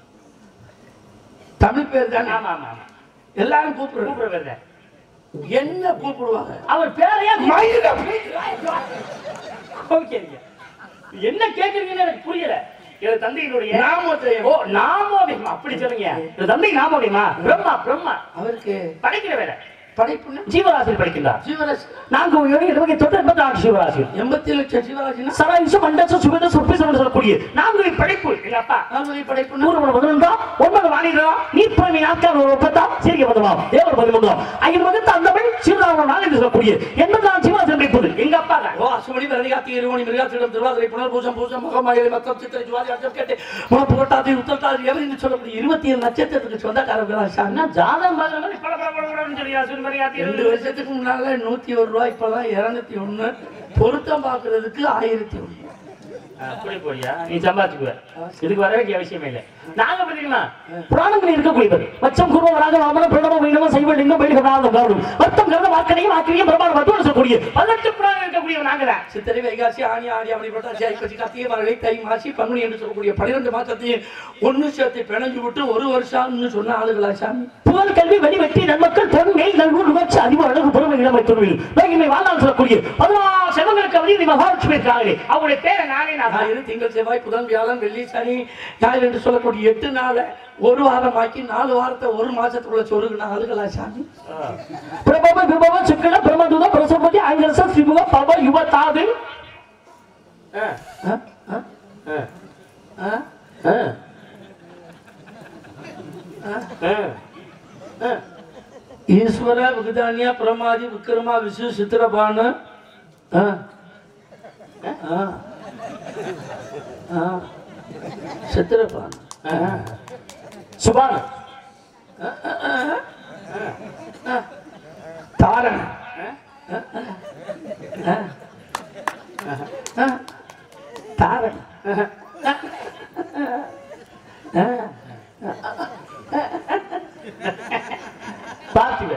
தமிழ் பேர் தானே ஆமா ஆமா ஆமா எல்லாரும் கூப்பிடுறாங்க கூப்பிடுற பேர் தான் என்ன கூப்பிடுவாங்க அவர் பேரையா மயில கோவிக்கிறீங்க என்ன கேக்குறீங்கன்னு எனக்கு புரியல என் தந்தையினுடைய நாமோதயம் ஓ நாமோதயம் அப்படி சொல்லுங்க என் தந்தை நாமோதயமா பிரம்மா பிரம்மா அவருக்கு படிக்கிற வேற படைப்புன்னா ஜீவராசியில் படிக்கின்றார் ஜீவராசி நான்கு ஏழு இருபது தொட்டு எண்பத்தி நான்கு ஜீவராசியில் எண்பத்தி லட்சம் ஜீவராசினா சராயுஷம் மண்டசம் சுகத சொற்பிசம் என்று சொல்லக்கூடிய நான்கு படைப்பு எங்க அப்பா நால்வகை படைப்புன்னா நூறு பதினொன்றா ஒன்பது வாணிதா நீர்ப்பிரமி நாட்கள் ஒரு ஒப்பத்தா சீரிய பதினொன்றாம் தேவர் பதிமூன்றாம் ஐந்து வகுத்து அந்தமிழ் சிவராமன் நாள் என்று சொல்லக்கூடிய எண்பத்தி நாலு ஜீவராசியில் படிப்பது எங்க அப்பா தான் ஓ அசுமணி பரணிகாத்தி இருமணி மிருகாத்திடம் திருவாதிரை புனர் பூஜம் பூஜம் மகமாயிரை மத்தம் சித்திரை ஜுவாதி அர்த்தம் கேட்டு முளப்பு கொட்டாதி உத்தரத்தாதி எவர் என்று சொல்லக்கூடிய இருபத்தி ஏழு நட்சத்திரத்துக்கு சொந்தக்காரர்கள் சாமி என்ன ஜாதகம் பார்க்குற மாதிரி பல பல பல பலன்னு சொல்லி அசுவன் மரியாதை ரெண்டு வருஷத்துக்கு முன்னால நூத்தி ஒரு ரூபாய் இப்பெல்லாம் இருநூத்தி ஒண்ணு பொருத்தம் பார்க்கிறதுக்கு ஆயிரத்தி ஒண்ணு அப்படி போறியா நீ சம்பாதிச்சுக்குவ இதுக்கு வர வேண்டிய அவசியமே இல்லை நாங்க பாத்தீங்கன்னா புராணங்கள் இருக்கக்கூடியது மச்சம் குருவராக வாமன பிரணவ வைணவ சைவ லிங்கம் வைணவ கௌரவம் வர்த்தம் கருத வாக்கனையும் ஆக்கிரியம் பிரமாண வத்துவம் சொல்லக்கூடிய பதினெட்டு புராணம் இருக்கக்கூடிய நாங்க தான் சித்திரை வைகாசி ஆணி ஆடி அப்படி புரட்டாசி ஐப்பசி கார்த்திகை மரளை தை மாசி பங்குனி என்று சொல்லக்கூடிய பன்னிரெண்டு மாசத்தையும் ஒண்ணு சேர்த்து பிணைஞ்சு விட்டு ஒரு வருஷம்னு சொன்ன ஆளுகளா சாமி புகழ் கல்வி வழி வெற்றி நன்மக்கள் தொன்மை நல்கு நுகர்ச்சி அறிவு அழகு பொறுமை இளமை தொழில் வேகிமை வாழ்நாள் சொல்லக்கூடிய பதினாறு செவங்களுக்கு அவதி மகாலட்சுமி இருக்காங்களே அவங்களுடைய பேரை நானே நான் ஞாயிறு திங்கள் செவ்வாய் புதன் வியாழன் வெள்ளி சனி ஞாயிறு என்று சொல்லக்கூடிய எட்டு நாளை ஒரு வாரம் ஆக்கி நாலு வாரத்தை ஒரு மாசத்துக்குள்ள சொருகுன ஆளுகளா சாமி பிரபவ விபவ சுக்கில பிரமதுத பிரசபதி ஆங்கிலச சிமுக பவ யுவ தாது ஆ? ஆ? ஆ? ஈஸ்வர விகதானியா பிரமாதி விக்ரமா விசு சித்திரபான ஆ. ஆ. ஆ. சித்திரபான ஆ. சுபான தாரண தாரண பார்த்திவ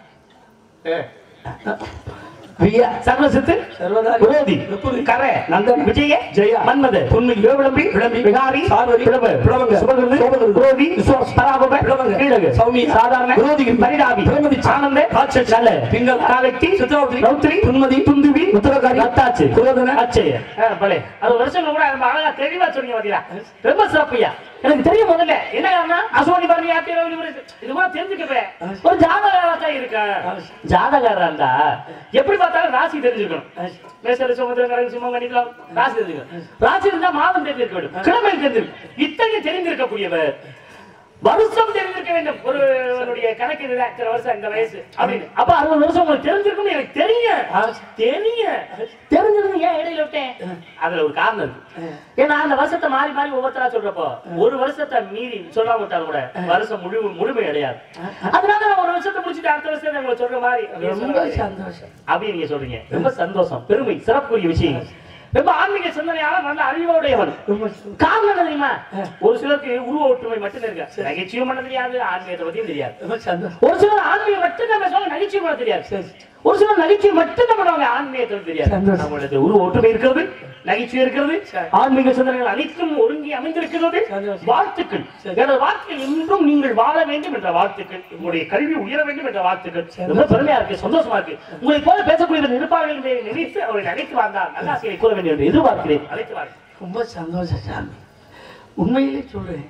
வியா சர்வசித்து சர்வதாரி விரோதி விபுதி, கர நந்தன், விஜய ஜெயா, மன்மத பொன்மிகு, விளம்பி விளம்பி, விகாரி சார்வரி, பிளவ பிளவங்க, சுபகிருது சோபகிருது, விரோதி விசுவாச, பராபவ பிளவங்க, கீழகு சௌமிய, சாதாரண விரோதிகள், பரிதாபி பிரமதி, ஆனந்த ராட்சசி, நல்ல பிங்கள, காலக்தி சித்திரவதி, ரௌத்ரி துன்மதி, துந்துவி உத்தரகாரி, ரத்தாச்சு குரோதன, அச்சய ஆ, பலே அது வருஷம் கூட ரொம்ப அழகா தெளிவா சொன்னீங்க பாத்தீங்களா ரொம்ப சிறப்புயா எனக்கு தெரியும் முதல்ல என்ன காரணம் அசோனி பரணி ஆத்திர இது கூட தெரிஞ்சுக்கப்பே ஒரு ஜாதகாரா தான் இருக்கேன் ஜாதகாரா இருந்தா எப்படி பார்த்தாலும் ராசி தெரிஞ்சுக்கணும் மேசர சுமந்திரம் கடல் சிம்மம் கணிக்கலாம் ராசி தெரிஞ்சுக்கணும் ராசி இருந்தா மாதம் தெரிஞ்சிருக்க வேண்டும் கிழமை தெரிஞ்சிருக்கும் இத்தனை தெரிந்திருக்கக்கூடியவர் வருஷம் தெரிஞ்சிருக்க வேண்டும் ஒருவருடைய கணக்கு இதுதான் இத்தனை வருஷம் இந்த வயசு அப்படின்னு அப்ப அறுபது வருஷம் உங்களுக்கு தெரிஞ்சிருக்கும்னு எனக்கு தெரியும் தெரியும் தெரிஞ்சிருந்து ஏன் இடையில விட்டேன் அதுல ஒரு காரணம் இருக்கு ஏன்னா அந்த வருஷத்தை மாறி மாறி ஒவ்வொருத்தரா சொல்றப்போ ஒரு வருஷத்தை மீறி சொல்லாம விட்டாலும் கூட வருஷம் முழு முழுமை அடையாது அதனால நான் ஒரு வருஷத்தை முடிச்சுட்டு அடுத்த வருஷத்தை உங்களுக்கு சொல்ற மாதிரி அப்படின்னு ரொம்ப சொல்ல முடியாது. சந்தோஷம் அப்படின்னு நீங்க சொல்றீங்க ரொம்ப சந்தோஷம் பெருமை சிறப்புரிய விஷயம் ரொம்ப ஆன்மீக சிந்தனையால நல்ல அறிவோடையவன் ரொம்ப காரணம் என்ன தெரியுமா ஒரு சிலருக்கு உருவ ஒற்றுமை மட்டும் இருக்கு நகைச்சுவை பண்ண தெரியாது ஆன்மீகத்தை பத்தியும் தெரியாது ரொம்ப சந்தோஷம் ஒரு சிலர் ஆன்மீகம் மட்டும் தான் பேசுவாங்க நகைச்சுவை பண்ண தெரியாது ஒரு சிலர் நகைச்சுவை மட்டும் தான் பண்ணுவாங்க ஆன்மீகத்தை பத்தி தெரியாது சந்தோஷம். நம்மளுக்கு உருவ ஒற்றுமை இருக்கிறது நகைச்சுவை இருக்கிறது ஆன்மீக சிந்தனைகள் அனைத்தும் ஒருங்கி அமைந்திருக்கிறது சந்தோஷம். வாழ்த்துக்கள் எனது வாழ்க்கையில் இன்றும் நீங்கள் வாழ வேண்டும் என்ற வாழ்த்துக்கள் உங்களுடைய கல்வி உயர வேண்டும் என்ற வாழ்த்துக்கள் ரொம்ப பெருமையா இருக்கு சந்தோஷமா இருக்கு உங்களை போல பேசக்கூடிய இருப்பார்கள் என்று நினைத்து அவரை அழைத்து வந்தார் நல்லாசியை கூற வேண்டும் என்று எதிர்பார்க்கிறேன் அழைத்து வாருங்கள் ரொம்ப சந்தோஷம் சாமி உண்மையிலே சொல்றேன்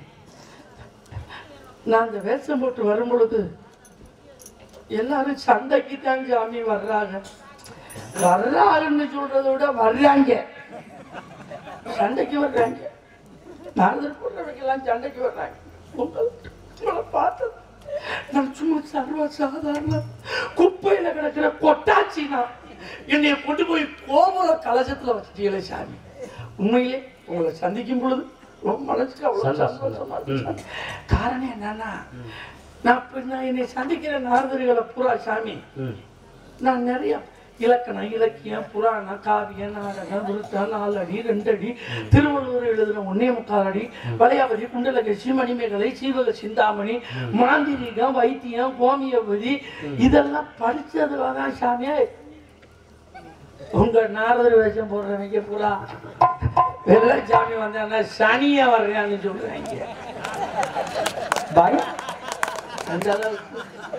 நான் அந்த வேஷம் போட்டு வரும் பொழுது எல்லாரும் சண்டைக்கு தான் சாமி வர்றாங்க வர்றாருன்னு சொல்றதை விட வர்றாங்க சண்டைக்கு வர்றாங்க நாரதர் போடுறவங்கெல்லாம் சண்டைக்கு வர்றாங்க உங்களை உங்களை பார்த்தது நான் சும்மா சர்வ சாதாரண குப்பையில கிடக்கிற கொட்டாச்சி நான் என்னைய கொண்டு போய் கோபுர கலசத்துல வச்சுட்டீங்களே சாமி உண்மையிலே உங்களை சந்திக்கும் பொழுது ரொம்ப மனசுக்கு அவ்வளவு சந்தோஷம். சந்தோஷமா இருக்கு சாமி. காரணம் என்னன்னா நான் இப்ப நான் என்னை சந்திக்கிற நாரதர்களை பூரா சாமி நான் நிறைய இலக்கணம் இலக்கியம் புராணம் காவியம் நாடகம் விருத்தம் நாலடி ரெண்டடி திருவள்ளுவர் எழுதின ஒன்னே முக்கால் அடி வளையாபதி குண்டலகசி மணிமேகலை சீவக சிந்தாமணி மாந்திரீகம் வைத்தியம் ஹோமியோபதி இதெல்லாம் படிச்சதுல தான் சாமியே உங்க நாரதர் வேஷம் போடுறவங்க பூரா வெள்ளச்சாமி வந்தாங்கன்னா சனியா வர்றான்னு சொல்றாங்க பாய் அந்த அளவுக்கு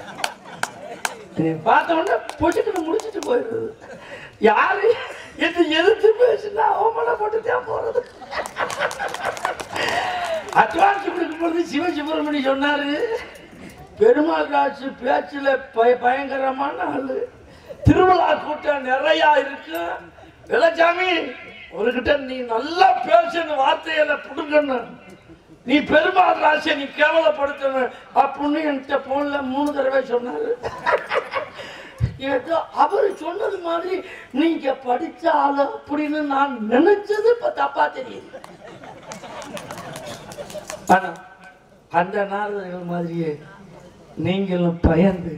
இதை பார்த்த உடனே பொசுக்குன்னு முடிச்சிட்டு போயிடுது யாரு எது எதிர்த்து பேசுனா அவமானப்பட்டு தான் போறது அட்வான்ஸ் கொடுக்கும் பொழுது சிவ சுப்பிரமணி சொன்னாரு பெருமாள் ராஜு பேச்சுல பய பயங்கரமான ஆளு திருவிழா கூட்டம் நிறைய இருக்கு வெள்ளச்சாமி ஒரு கிட்ட நீ நல்லா பேசணும் வார்த்தையில புடுங்கணும் நீ பெருமாள் ராசியை நீ கேவலப்படுத்தணும் அப்படின்னு என்கிட்ட போன்ல மூணு தடவை சொன்னாரு ஏதோ அவர் சொன்னது மாதிரி நீங்க படிச்ச ஆளு அப்படின்னு நான் நினைச்சது இப்ப தப்பா தெரியுது ஆனா அந்த நாரதர்கள் மாதிரியே நீங்களும் பயந்து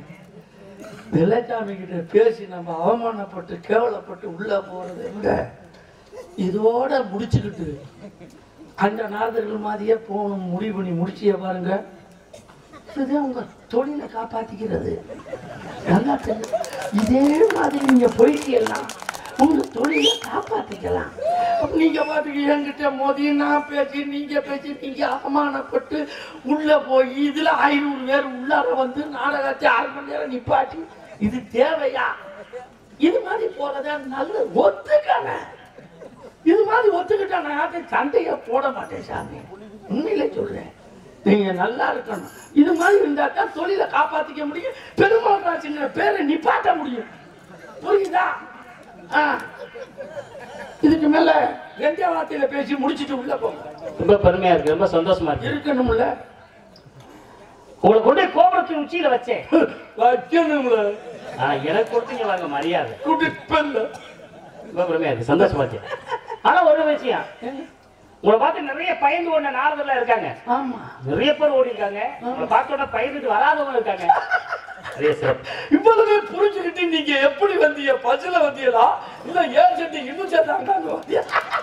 வெள்ளச்சாமி கிட்ட பேசி நம்ம அவமானப்பட்டு கேவலப்பட்டு உள்ள போறதை விட இதோட முடிச்சுக்கிட்டு அந்த நாதர்கள் மாதிரியே போகணும் முடிவு பண்ணி முடிச்சிய பாருங்க இதுதான் உங்க தொழிலை காப்பாத்திக்கிறது நல்லா தெரியும் இதே மாதிரி நீங்க போயிட்டீங்கன்னா உங்க தொழிலை காப்பாத்திக்கலாம் அப்ப நீங்க பாட்டுக்கு என்கிட்ட மோதி நான் பேசி நீங்க பேசி நீங்க அவமானப்பட்டு உள்ள போய் இதுல ஐநூறு பேர் உள்ளார வந்து நாடகத்தை அரை மணி நேரம் நிப்பாட்டி இது தேவையா இது மாதிரி போறதா நல்ல ஒத்துக்கான இது மாதிரி ஒத்துக்கிட்டா நான் யார்கிட்டயும் சண்டையை போட மாட்டேன் சாமி உண்மையிலே சொல்றேன் நீங்க நல்லா இருக்கணும் இது மாதிரி இருந்தா தான் தொழிலை காப்பாத்திக்க முடியும் பெருமாள் ராசிங்கிற பேரை நிப்பாட்ட முடியும் புரியுதா ஆ. இதுக்கு மேல ரெண்டே வார்த்தையில பேசி முடிச்சிட்டு உள்ள போங்க ரொம்ப பெருமையா இருக்கு ரொம்ப சந்தோஷமா இருக்கு இருக்கணும்ல உங்களை கொண்டு போய் கோபுரத்தின் உச்சியில வச்சேன் வைக்கணும்ல ஆனா எனக்கு கொடுத்தீங்க வாங்க மரியாதை குடிப்பல்ல ரொம்ப பெருமையா இருக்கு சந்தோஷமா இருக்கு ஆனா ஒரு விஷயம் உங்களை பார்த்து நிறைய பயந்து ஓடின நாரதெல்லாம் இருக்காங்க ஆமா நிறைய பேர் ஓடி இருக்காங்க உங்களை பார்த்த உடனே பயந்துட்டு வராதவங்க இருக்காங்க நிறைய சிறப்பு இவ்வளவு புரிஞ்சுக்கிட்டு நீங்க எப்படி வந்தீங்க பஸ்ல வந்தீங்களா இல்ல ஏன் சட்டி இன்னும் சேர்த்தாங்க வந்தீங்க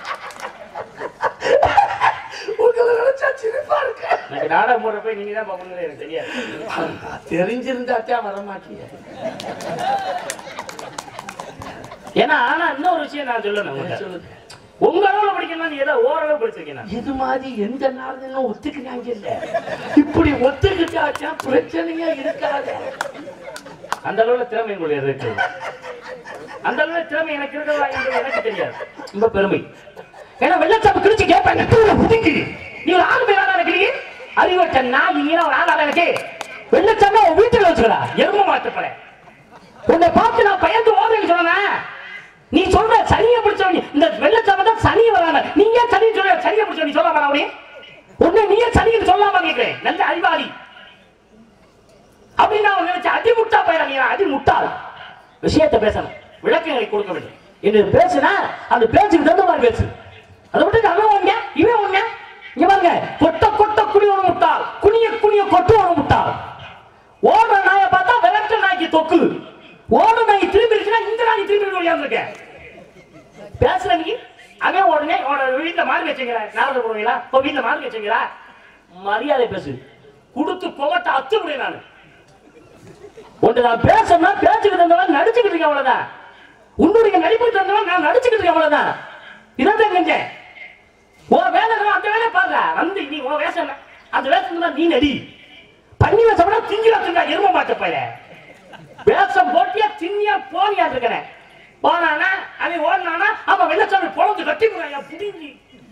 உங்களை நினைச்சா சிரிப்பா இருக்கு எனக்கு நாடகம் போடுற போய் நீங்க தான் பார்க்கணும் எனக்கு தெரியாது தெரிஞ்சிருந்தாத்தான் வர மாட்டீங்க ஏன்னா ஆனா இன்னொரு விஷயம் நான் சொல்லணும் உங்கள்ட்ட. சொல்லுங்க உங்க அளவுல படிக்கணும் ஏதோ ஓரளவு படிச்சிருக்கேன் நான். இது மாதிரி எந்த நாளும் ஒத்துக்கிறாங்க இல்ல இப்படி ஒத்துக்கிட்டாச்சும் பிரச்சனையே இருக்காது அந்த அளவுல திறமை உங்களுக்கு இருக்கு அந்த அளவுல திறமை எனக்கு இருக்கிறதா என்று எனக்கு தெரியாது ரொம்ப பெருமை ஏன்னா வெள்ளச்சாப்பு கிழிச்சு கேட்பாங்க புதுங்கி நீ ஒரு ஆண் பேரா நினைக்கிறீங்க அறிவட்ட நான் நீ ஒரு ஆளா எனக்கு வெள்ளச்சாமி உன் வீட்டுல வச்சுக்கடா எரும மாட்டுப்பட உன்னை பார்த்து நான் பயந்து ஓடுறேன்னு சொன்னேன் நீ சொல்ற சனியை பிடிச்சவனி இந்த வெள்ளச்சாமி தான் சனி வரான நீ ஏன் சனி சொல்ற சனியை பிடிச்சவனி சொல்ல வரா அவனே உன்னை நீயே சனின்னு சொல்லாம கேட்கிறேன் நல்ல அறிவாளி அப்படின்னு அவன் நினைச்ச அடி முட்டா பையன் நீ அடி முட்டாள் விஷயத்தை பேசணும் விளக்கங்களை கொடுக்க வேண்டும் என்று பேசுனா அந்த பேச்சுக்கு தகுந்த மாதிரி பேசு அதை விட்டு அவன் ஒண்ணு இவன் ஒண்ணு இங்க பாருங்க கொட்ட கொட்ட குடி ஒண்ணு முட்டாள் குனிய குனிய கொட்டு ஒண்ணு முட்டாள் ஓடுற நாயை பார்த்தா விரட்ட நாய்க்கு தொக்கு ஓடுற நாய் திரும்பி இருக்குன்னா இந்த நாய் திரும்பி ஓடியாந்துருக்கேன் பேசுற நீ அவன் உடனே உன்னோட வீட்டுல மார்க் வச்சுக்கிறேன் நாரத போடுவீங்களா இப்போ வீட்டுல மார்க் வச்சுக்கிறா மரியாதை பேசு கொடுத்து கொவட்ட அத்து முடியும் நான் ஒன்று நான் பேசணும்னா பேச்சுக்கிட்டு இருந்தவன் நடிச்சுக்கிட்டு இருக்கேன் அவ்வளவுதான் உன்னுடைய நடிப்பு தந்தவன் நான் நடிச்சுக்கிட்டு இருக்கேன் அவ்வளவுதான் இதான் செஞ்சேன் உன் வேலை இருந்தா அந்த வேலையை பாருங்க வந்து நீ உன் வேஷம் என்ன? அந்த வேஷம் தான் நீ நடி பண்ணி வேஷம்னா திங்கில திங்கா எரும மாட்ட பைய வேஷம் போட்டியா தின்னியா போனியா இருக்கிறேன் போனானா அவன் ஓடினானா அவன் வெள்ளச்சாமி பொழந்து கட்டி புடிங்கி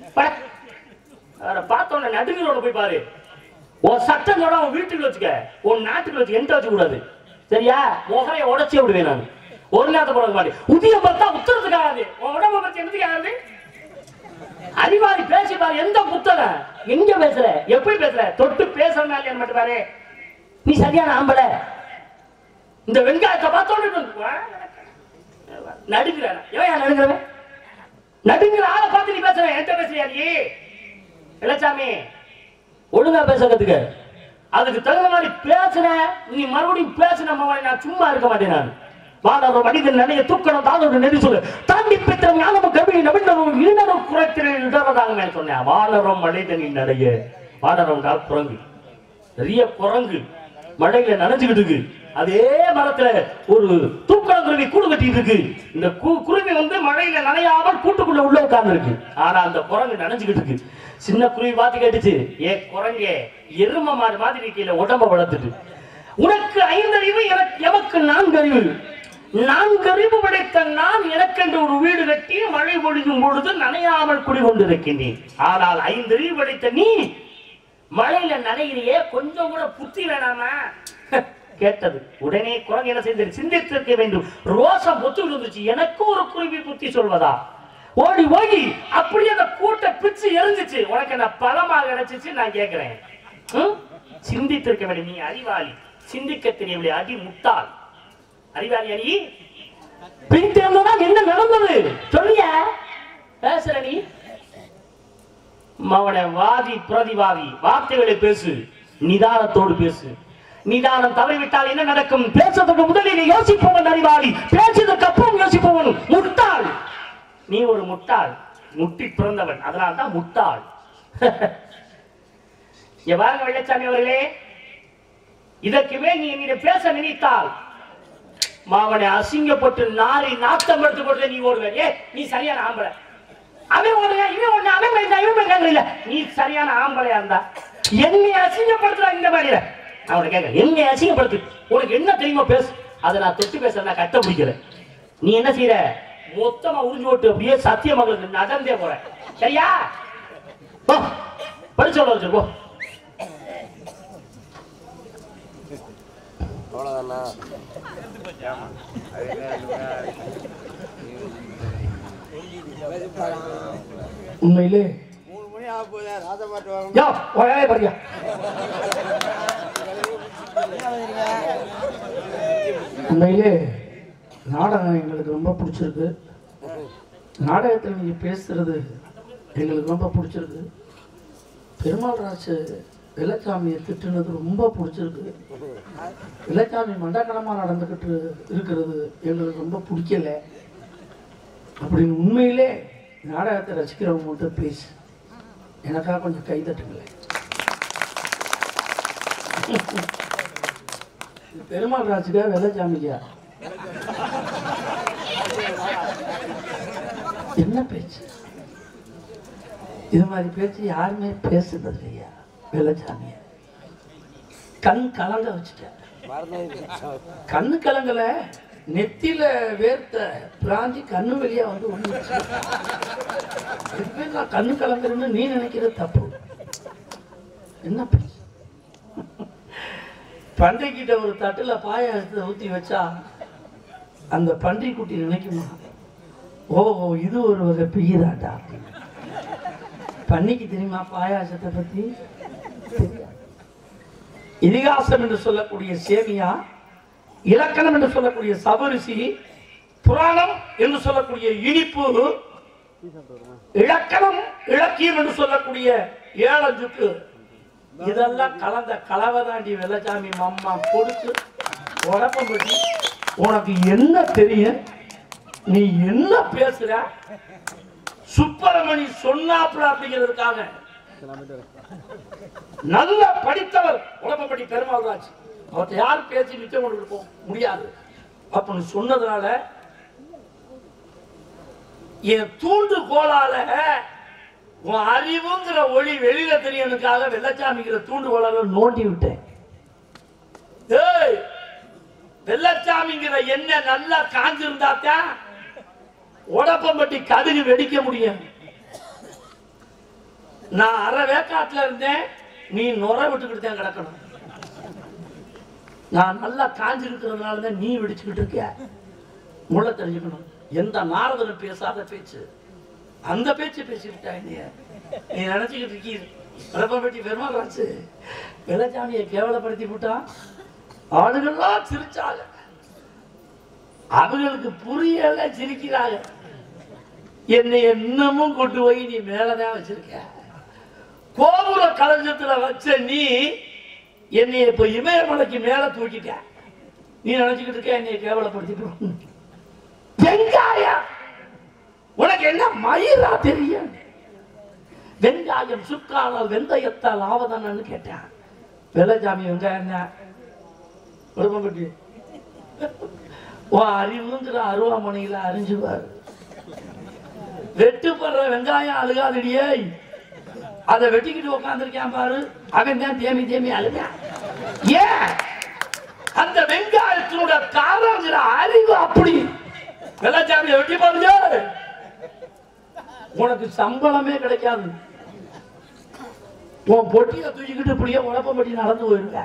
அவரை பார்த்தோன்னே நடுங்களோட போய் பாரு உன் சட்டங்களோட அவன் வீட்டுக்கு வச்சுக்க உன் நாட்டுக்கு வச்சு எந்த வச்சு கூடாது சரியா முகரைய உடச்சே விடுவேன் நான் ஒரு நேரத்தை போட மாட்டேன் உதிய பார்த்தா உத்தரத்துக்கு ஆகாது உன் உடம்ப பத்தி என்னதுக்கு ஆகாது அறிவாளி பேசி பாரு எந்த புத்தகம் எங்க பேசுற எப்படி பேசுற தொட்டு பேசுறதுனால இல்லையான்னு மட்டும் பாரு நீ சரியான ஆம்பளை இந்த வெங்காயத்தை பார்த்தோன்னு நடுங்கிறான எவன் நடுங்கிறவன் நடுங்கிற ஆளை பார்த்து நீ பேசுற என்கிட்ட பேசுறியா நீ இளச்சாமி ஒழுங்கா பேச கத்துக்க அதுக்கு தகுந்த மாதிரி பேசுன நீ மறுபடியும் பேசுன மகனை நான் சும்மா இருக்க மாட்டேன் நான் வானவர் மனிதன் நிலைய தூக்கணும் தானோடு நெறி சொல்லு தாண்டி பித்திரம் ஞானமும் கல்வி நவீனமும் இருநரும் குறைத்திரன் இடறதாங்க சொன்னேன் வானரம் மனிதனின் நடைய வானரம் தான் குரங்கு பெரிய குரங்கு மழையில நனைஞ்சுக்கிட்டு இருக்கு அதே மரத்துல ஒரு தூக்கணங்குருவி கூடு கட்டிட்டு இருக்கு இந்த கு- குருவி வந்து மழையில நனையாமல் கூட்டுக்குள்ள உள்ள உட்கார்ந்து இருக்கு ஆனா அந்த குரங்கு நனைஞ்சுக்கிட்டு இருக்கு சின்ன குருவி பார்த்து கேட்டுச்சு ஏ குரங்கே எரும மாடு மாதிரி கீழே உடம்ப வளர்த்துட்டு உனக்கு ஐந்தறிவு எனக்கு எமக்கு நான்கறிவு நான்கறிவு படைத்த நான் எனக்கென்று ஒரு வீடு கட்டி மழை பொழியும் பொழுது நனையாமல் குடிகொண்டிருக்கின்றேன் ஆனால் ஐந்தறிவு படைத்த நீ மழையில நனைகிறியே கொஞ்சம் கூட புத்தி வேணாமா கேட்டது உடனே குரங்கு என்ன செய்தது சிந்தித்திருக்க வேண்டும் ரோசம் பொத்து விழுந்துச்சு எனக்கு ஒரு குருவி புத்தி சொல்வதா ஓடி ஓடி அப்படியே அந்த கூட்டை பிச்சு எரிஞ்சிச்சு உனக்கு என்ன பலமாக கிடைச்சிச்சு நான் கேட்கிறேன் ம்? சிந்தித்திருக்க வேண்டும் நீ அறிவாளி சிந்திக்க தெரியவில்லை அடி முட்டாள் அறிவாளி அடி பிரித்திருந்ததா என்ன நடந்தது சொல்லிய பேசுற நீ மவன வாதி பிரதிவாதி வார்த்தைகளை பேசு நிதானத்தோடு பேசு நிதானம் தவறிவிட்டால் என்ன நடக்கும் பேசுறதுக்கு முதலில் யோசிப்பவன் அறிவாளி பேசுறதுக்கு அப்புறம் யோசிப்பவன் முட்டாள் நீ ஒரு முட்டாள் முட்டி பிறந்தவன் அதனால தான் முட்டாள் இங்க பாருங்க வெள்ளச்சாமி அவர்களே இதற்குமே நீ என்னிடம் பேச நினைத்தால் மாவனை அசிங்கப்பட்டு நாரி நாத்தம் எடுத்து போட்டு நீ ஓடுவ ஏ நீ சரியான ஆம்பளை அவன் ஓடுங்க இவன் ஓடுங்க அவன் பயந்தா இவன் பயந்தாங்க இல்ல நீ சரியான ஆம்பளையா இருந்தா என்னை அசிங்கப்படுத்துறா இந்த மாதிரி அவனை கேட்க என்னை அசிங்கப்படுத்து உனக்கு என்ன தெரியுமா பேசு அதை நான் தொட்டு பேச நான் கட்ட பிடிக்கிறேன் நீ என்ன செய்யற மொத்தமா உறிஞ்சு ஓட்டு அப்படியே சத்தியமங்களுக்கு நடந்தே போற சரியா போ படிச்சு வச்சு போ உண்மையிலே யா ஒரே பாரியா உண்மையிலே நாடகம் எங்களுக்கு ரொம்ப பிடிச்சிருக்கு நாடகத்தில் நீங்க பேசுறது எங்களுக்கு ரொம்ப பிடிச்சிருக்கு பெருமாள் ராசு வெள்ளச்சாமியை திட்டுனது ரொம்ப பிடிச்சிருக்கு வெள்ளச்சாமி மண்டக்கணமா நடந்துக்கிட்டு இருக்கிறது எங்களுக்கு ரொம்ப பிடிக்கல அப்படின்னு உண்மையிலே நாடகத்தை ரசிக்கிறவங்க மட்டும் ப்ளீஸ் எனக்காக கொஞ்சம் கை தட்டுங்களேன் இது பெருமாள் ராஜுக்கா வெள்ளச்சாமிக்கா என்ன பேச்சு இது மாதிரி பேச்சு யாருமே பேசுறது இல்லையா வெள்ளச்சாமிய கண் கலங்க வச்சுட்டேன் கண்ணு கலங்கல நெத்தியில வேர்த்த பிராஞ்சி கண்ணு வெளியா வந்து ஒண்ணுச்சு எப்பவுமே நான் கண்ணு கலங்குறேன்னு நீ நினைக்கிறது தப்பு என்ன பேச்சு பன்றிக்கிட்ட ஒரு தட்டுல பாயாசத்தை ஊத்தி வச்சா அந்த பன்றிக்குட்டி நினைக்குமா ஓஹோ இது ஒரு வகை பிய்யதாட்டா பன்னிக்கு தெரியுமா பாயாசத்தை பத்தி தெரியாது. இதிகாசம் என்று சொல்லக்கூடிய சேமியா இலக்கணம் என்று சொல்லக்கூடிய சபரிசி புராணம் என்று சொல்லக்கூடிய இனிப்பு இலக்கணம் இலக்கியம் என்று சொல்லக்கூடிய ஏழஞ்சுக்கு இதெல்லாம் கலந்த கலவை தாண்டி வெள்ளச்சாமி மம்மா கொடுத்து உடப்பம் பற்றி உனக்கு என்ன தெரியும் நீ என்ன பேசுற சுப்பிரமணி சொன்னாப்புல அப்படிங்கிறதுக்காக நல்ல படித்தவர் உடம்பப்படி பெருமாள் ராஜ் அவர்கிட்ட யார் பேசி மிச்சம் கொண்டு இருப்போம் முடியாது அப்படின்னு சொன்னதுனால என் தூண்டு கோலால உன் அறிவுங்கிற ஒளி வெளியில தெரியணுக்காக வெள்ளச்சாமிங்கிற தூண்டு கோலால நோண்டி விட்டேன் ஏய் வெள்ளச்சாமிங்கிற எண்ணெய் நல்லா காஞ்சிருந்தாத்தான் உடப்பம்பட்டி கடுகு வெடிக்க முடியும் நான் அரை வேக்காட்டுல இருந்தேன் நீ நுர விட்டுக்கிட்டு தான் கிடக்கணும் நான் நல்லா காஞ்சிருக்கிறதுனால தான் நீ வெடிச்சுக்கிட்டு இருக்க முள்ள தெரிஞ்சுக்கணும் எந்த நாரதனும் பேசாத பேச்சு அந்த பேச்சு பேசிவிட்டா என்னைய நீ நினைச்சுக்கிட்டு இருக்கீர் விளப்பம்பட்டி பெருமாள் ராச்சு வெள்ளச்சாமியை கேவலப்படுத்தி விட்டான் ஆளுகள்லாம் சிரிச்சாங்க அவங்களுக்கு புரியல சிரிக்கிறாங்க என்னை இன்னமும் கொண்டு போய் நீ மேலதான் வச்சிருக்க கோபுர கலஞ்சத்துல வச்ச நீ என்னை இப்ப இமயமலைக்கு மேல தூக்கிட்ட நீ நினைச்சுக்கிட்டு இருக்க என்னை கேவலப்படுத்திட்டு வெங்காயம் உனக்கு என்ன மயிரா தெரியும் வெங்காயம் சுக்காலால் வெந்தயத்தால் ஆவதானு கேட்டேன் வெள்ளச்சாமி வெங்காயம் என்ன விருப்பப்பட்டு உன் அறிவுங்கிற அருவாமனையில அறிஞ்சுவார் வெட்டுப்படுற வெங்காயம் அழுகாதடியே அதை வெட்டிக்கிட்டு உட்காந்துருக்கான் பாரு அவன் தான் தேமி தேமி அழுகான் ஏன் அந்த வெங்காயத்தினோட காரங்கிற அறிவு அப்படி வெள்ளச்சாமியை வெட்டி பாருங்க உனக்கு சம்பளமே கிடைக்காது உன் பொட்டியை தூக்கிக்கிட்டு இப்படியே உழப்பம் பட்டி நடந்து போயிருக்க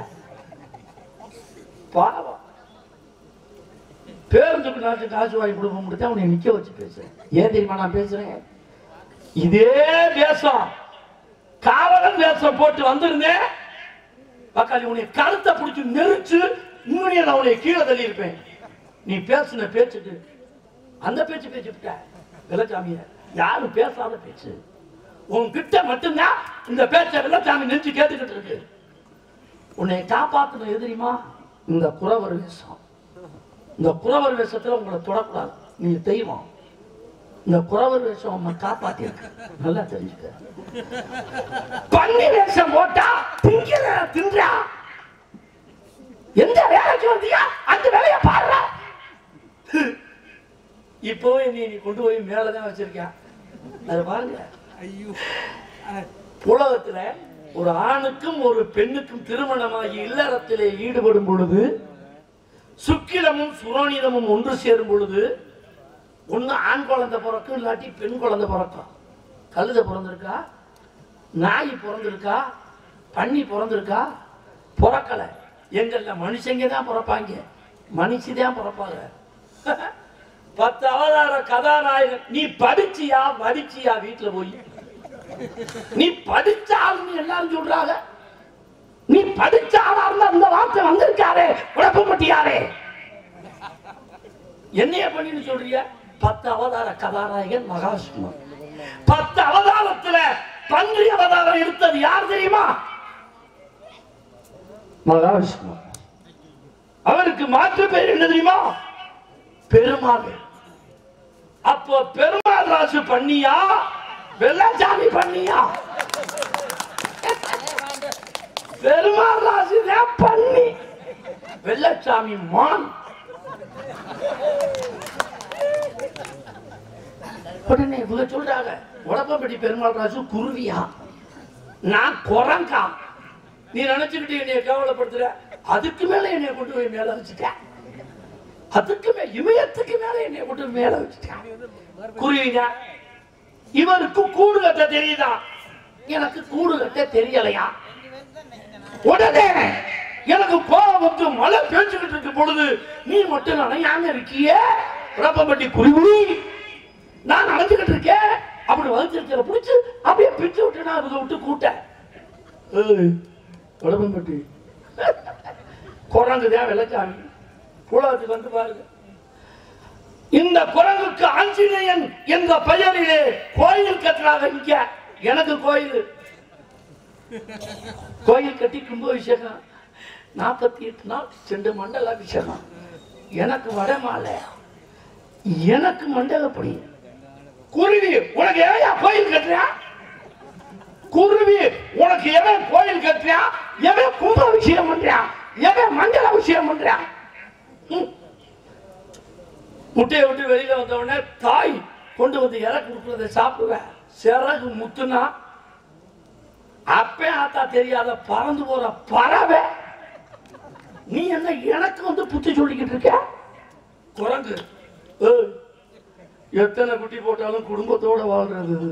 பாவம் பேருந்துக்கு நாச்சு காசு வாங்கி கொடுக்க முடியாது அவனை நிக்க வச்சு பேசுறேன் ஏன் தெரியுமா நான் பேசுறேன் இதே வேஷம் காவலன் வேஷம் போட்டு வந்திருந்தேன் பக்காளி உன்னை கழுத்தை பிடிச்சி நெரிச்சு இன்னும் நான் உன்னை கீழே தள்ளி இருப்பேன் நீ பேசுன பேச்சுக்கு அந்த பேச்சு பேச்சு விட்ட வெள்ளச்சாமிய யாரும் பேசாத பேச்சு உன்கிட்ட மட்டும்தான் இந்த பேச்சை வெள்ளச்சாமி நெஞ்சு கேட்டுக்கிட்டு இருக்கு உன்னை காப்பாத்தணும் எது தெரியுமா இந்த குறவர் வேஷம் இந்த குறவர் வேஷத்துல உங்களை தொடக்கூடாது நீங்க தெய்வம் இந்த குறவர் வேஷம் அம்மா காப்பாத்திருக்கு நல்லா தெரிஞ்சுக்க பன்னி வேஷம் போட்டா திங்கிற தின்றா எந்த வேலைக்கு வந்தியா அந்த வேலையை பாடுற இப்போவே நீ நீ கொண்டு போய் மேலதான் வச்சிருக்கேன் அது பாருங்க உலகத்துல ஒரு ஆணுக்கும் ஒரு பெண்ணுக்கும் திருமணமாகி இல்லறத்திலே ஈடுபடும் பொழுது சுக்கிலமும் சுரோனிதமும் ஒன்று சேரும் பொழுது ஒண்ணு ஆண் குழந்தை பிறக்கும் இல்லாட்டி பெண் குழந்தை பிறக்கும் கழுதை பிறந்திருக்கா நாய் பிறந்திருக்கா பன்னி பிறந்திருக்கா பிறக்கல எங்கள்ல மனுஷங்க தான் பிறப்பாங்க மனுஷி தான் பிறப்பாங்க பத்து அவதார கதாநாயகன் நீ படிச்சியா வடிச்சியா வீட்டுல போய் நீ படிச்ச ஆளுன்னு எல்லாரும் சொல்றாங்க நீ படிச்ச ஆளா இருந்தா இந்த வார்த்தை வந்திருக்காரே குழப்பப்பட்டியாரே என்னைய பண்ணின்னு சொல்றிய பத்து அவதார கதாநாயகன் மகாவிஷ்ணு பத்து அவதாரத்துல பன்றி அவதாரம் எடுத்தது யார் தெரியுமா மகாவிஷ்ணு அவருக்கு மாற்று பேர் என்ன தெரியுமா பெருமாள் அப்போ பெருமாள் ராசு பண்ணியா வெள்ளச்சாமி பண்ணியா பெருமாள் ராசு தான் பண்ணி வெள்ளச்சாமி மான் உடனே இவங்க சொல்றாங்க உடம்பப்பட்டி பெருமாள் ராசு குருவியா நான் குரங்கா நீ நினைச்சுக்கிட்டு என்னைய கவலைப்படுத்துற அதுக்கு மேல என்னைய கொண்டு போய் மேல வச்சுட்டேன் அதுக்கு மேல இமயத்துக்கு மேல என்னைய கொண்டு போய் மேல வச்சுட்டேன் குருவிங்க இவருக்கு கூடு கட்ட தெரியுதா எனக்கு கூடு கட்ட தெரியலையா உடனே எனக்கு கோபம் வந்து மழை பேச்சுக்கிட்டு இருக்கும் பொழுது நீ மட்டும் நனையாம இருக்கியே ரப்பம்பட்டி குருவி நான் நடந்துகிட்டு இருக்கேன் அப்படி வகுத்திருக்கிற பிடிச்சு அப்படியே பிச்சு விட்டு நான் இவங்க விட்டு கூட்டேன் ஏய், உடம்பம்பட்டி குரங்கு தான் வெள்ளச்சாமி உலகத்துக்கு வந்து பாருங்க இந்த குரங்குக்கு ஆஞ்சநேயன் என்ற பெயரிலே கோயில் கட்டுறாங்க இங்க எனக்கு கோயில் கோயில் கட்டி கும்பாபிஷேகம் நாற்பத்தி எட்டு நாள் செண்டு மண்டல அபிஷேகம் எனக்கு வடமாலை எனக்கு மண்டலப்படி குருவி உனக்கு ஏயா கோயில் கட்டுறியா குருவி உனக்கு எவன் கோயில் கட்டுறியா எவன் கும்பாபிஷேகம் பண்றியா எவன் மண்டல அபிஷேகம் பண்றியா ம். முட்டையை விட்டு வெளியில வந்த உடனே தாய் கொண்டு வந்து இறை கொடுக்குறத சாப்பிடுவேன் சிறகு முத்துனா அப்பே ஆத்தா தெரியாத பறந்து போற பறவை நீ என்ன எனக்கு வந்து புத்தி சொல்லிக்கிட்டு இருக்க குரங்கு ஏய், எத்தனை குட்டி போட்டாலும் குடும்பத்தோட வாழ்றது இது.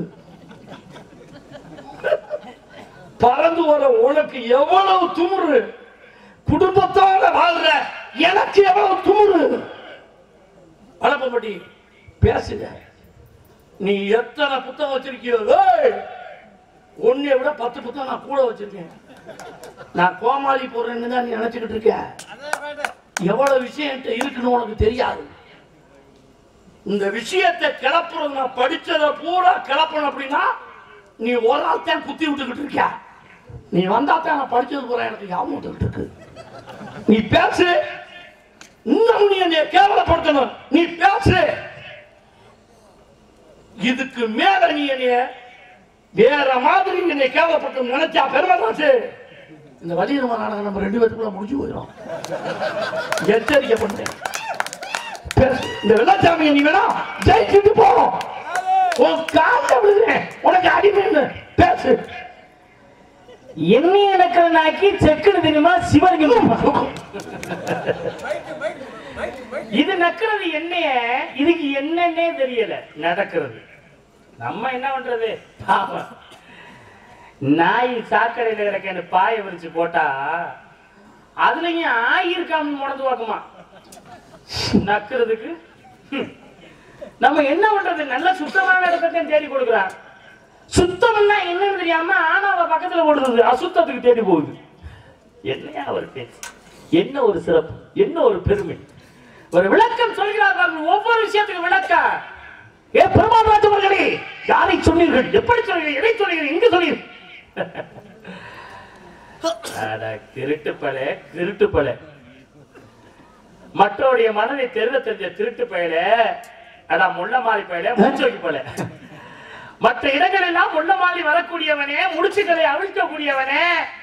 பறந்து வர உனக்கு எவ்வளவு துமுறு குடும்பத்தோட வாழ்ற எனக்கு எவ்வளவு துமுறு அழப்பம்பட்டி பேசுங்க நீ எத்தனை புத்தகம் வச்சிருக்கியோ ஏய், உன்னை விட பத்து புத்தகம் நான் கூட வச்சிருக்கேன் நான் கோமாளி போறேன்னு தான் நீ நினைச்சுக்கிட்டு இருக்க எவ்வளவு விஷயம் என்கிட்ட இருக்குன்னு உனக்கு தெரியாது இந்த விஷயத்தை கிளப்புறது நான் படிச்சதை பூரா கிளப்பணும் அப்படின்னா நீ ஒரு ஆள் தான் குத்தி விட்டுக்கிட்டு இருக்க நீ வந்தா தான் நான் படிச்சது பூரா எனக்கு ஞாபகம் வந்துகிட்டு இருக்கு நீ பேசு இன்னும் நீ என்னை கேவலப்படுத்தணும் நீ பேசு இதுக்கு மேல நீ என்னைய வேற மாதிரி என்னை கேவலப்பட்டு நினைச்சா பெருமைதாச்சு இந்த வலியுறும நாடகம் நம்ம ரெண்டு பேத்துக்குள்ள முடிஞ்சு போயிடும் எச்சரிக்கை பண்றேன் பேசு. இந்த வெள்ளச்சாமியை நீ வேணா ஜெயிச்சுட்டு போ உன் காலில் விழுகிறேன் உனக்கு அடிமைன்னு பேசு எண்ணெய் நடக்கிற நாக்கி செக்குன்னு தெரியுமா சிவலிங்கம் இது நக்கிறது எண்ணெய இதுக்கு என்னன்னே தெரியல நடக்கிறது நம்ம என்ன பண்றது பாவம் நாய் சாக்கடையில கிடக்க பாய விரிச்சு போட்டா அதுலயும் ஆயிருக்காம முடந்து பார்க்குமா நக்கிறதுக்கு ஹம். நம்ம என்ன பண்றது நல்ல சுத்தமான இடத்தையும் தேடி கொடுக்குறான் சுத்தம்னா என்னன்னு தெரியாம ஆனாவ பக்கத்துல போடுறது அசுத்தத்துக்கு தேடி போகுது என்னையா ஒரு பேச்சு என்ன ஒரு சிறப்பு என்ன ஒரு பெருமை ஒரு விளக்கம் சொல்கிறார் பாருங்கள், ஒவ்வொரு விஷயத்துக்கு விளக்கம் ஏ பெருமாள் ராஜவர்களே யாரை சொன்னீர்கள் எப்படி சொன்னீர்கள் எதை சொன்னீர்கள் எங்க சொன்னீர்கள் அட, திருட்டு பல திருட்டு பல மற்றவருடைய மனதை தெருவ தெரிஞ்ச திருட்டு பயல அதான் முள்ள மாறி போயில மூச்சோக்கி போல மற்ற இடங்கள் எல்லாம் முள்ள மாறி வரக்கூடியவனே முடிச்சுக்களை அவிழ்க்கக்கூடியவனே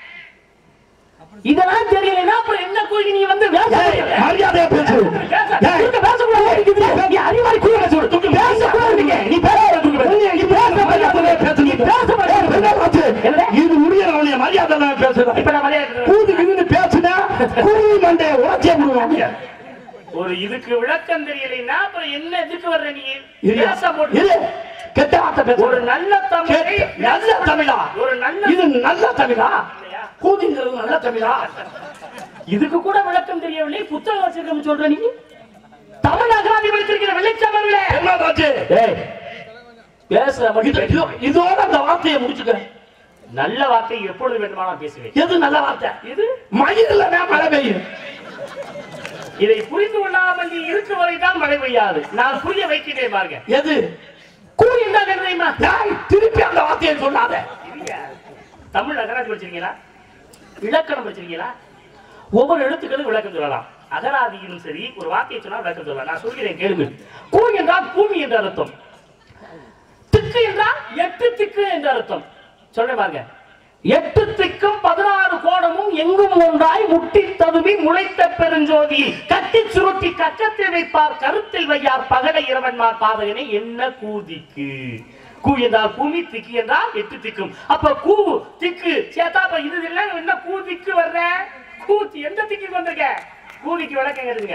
இதெல்லாம் தெரியலன்னா அப்புறம் என்ன கோயில் நீ வந்து வேலை செய்யல? மரியாதையா பேசு பேச- இருக்க பேசக்கூடாது. நீ அறிவாளி கூட பேச- தூக்கி பேசக்கூடாது நீங்க. நீ பேசாத தூக்கி பேசு. நீ பேச மரியாதையா பேசு நீ பேச மாட்டே. என்னது? இது முடியறவனைய மரியாதை பேசுறேன் இப்ப நான் மரியாதை கொடுக்கிறேன். கூது கிது பேசுனா குருவி மண்டைய உடச்சே விடுவாங்க ஒரு இதுக்கு விளக்கம் தெரியலைன்னா அப்புறம் என்ன இதுக்கு வர்ற நீ இரு பேச போட்டு- இரு கெட்ட வார்த்தை பேச ஒரு நல்ல தமிழை கேட்டு நல்ல தமிழா ஒரு நல்ல இது நல்ல தமிழா கூதிங்கிறது நல்ல தமிழா இதுக்கு கூட விளக்கம் தெரியவில்லை புத்தகம் வச்சிருக்கோம் சொல்ற நீ தமிழ் அகராதி வைத்திருக்கிற வெள்ளைச்சாமர்களே என்னதாச்சு ஏய் பேசுற மட்டும் இது- பேசு. இது- இதோட அந்த வார்த்தையை முடிச்சுக்க நல்ல வார்த்தை எப்பொழுது வேண்டுமானாலும் பேசுவேன் எது நல்ல வார்த்தை இது மயில மழை பெய்யும் இதை புரிந்து கொள்ளாமல் நீ இருக்கும் வரைதான் மழை பெய்யாது நான் புரிய வைக்கிறேன் பாருங்க எது கூலி என்றால் என்ன தெரியுமா டேய், திருப்பி அந்த வார்த்தையை சொல்லாத இல்லையா? தமிழ் அகராதி படிச்சிருக்கீங்களா இலக்கணம் படிச்சிருக்கீங்களா ஒவ்வொரு எழுத்துக்களும் விளக்கம் சொல்லலாம் அகராதியிலும் சரி ஒரு வார்த்தையை சொன்னால் விளக்கம் சொல்லலாம் நான் சொல்கிறேன் கேளுங்க கூ என்றால் பூமி என்ற அர்த்தம் திக்கு என்றால் எட்டு திக்கு என்ற அர்த்தம் சொல்றேன் பாருங்க எட்டு திக்கும் பதினாறு கோணமும் எங்கும் ஒன்றாய் முட்டி ததுவி முளைத்த பெருஞ்சோதி கட்டி சுருட்டி கச்சத்தில் வைப்பார் கருத்தில் வையார் பகடை இரவன்மார் பாதகனை என்ன கூதிக்கு கூ என்றால் பூமி திக்கு என்றால் எட்டு திக்கும் அப்ப கூ திக்கு சேத்தா அப்ப இது இல்ல என்ன கூ திக்கு வர்ற கூத்தி எந்த திக்கு வந்திருக்க கூதிக்கு விளக்கம் கேட்டுங்க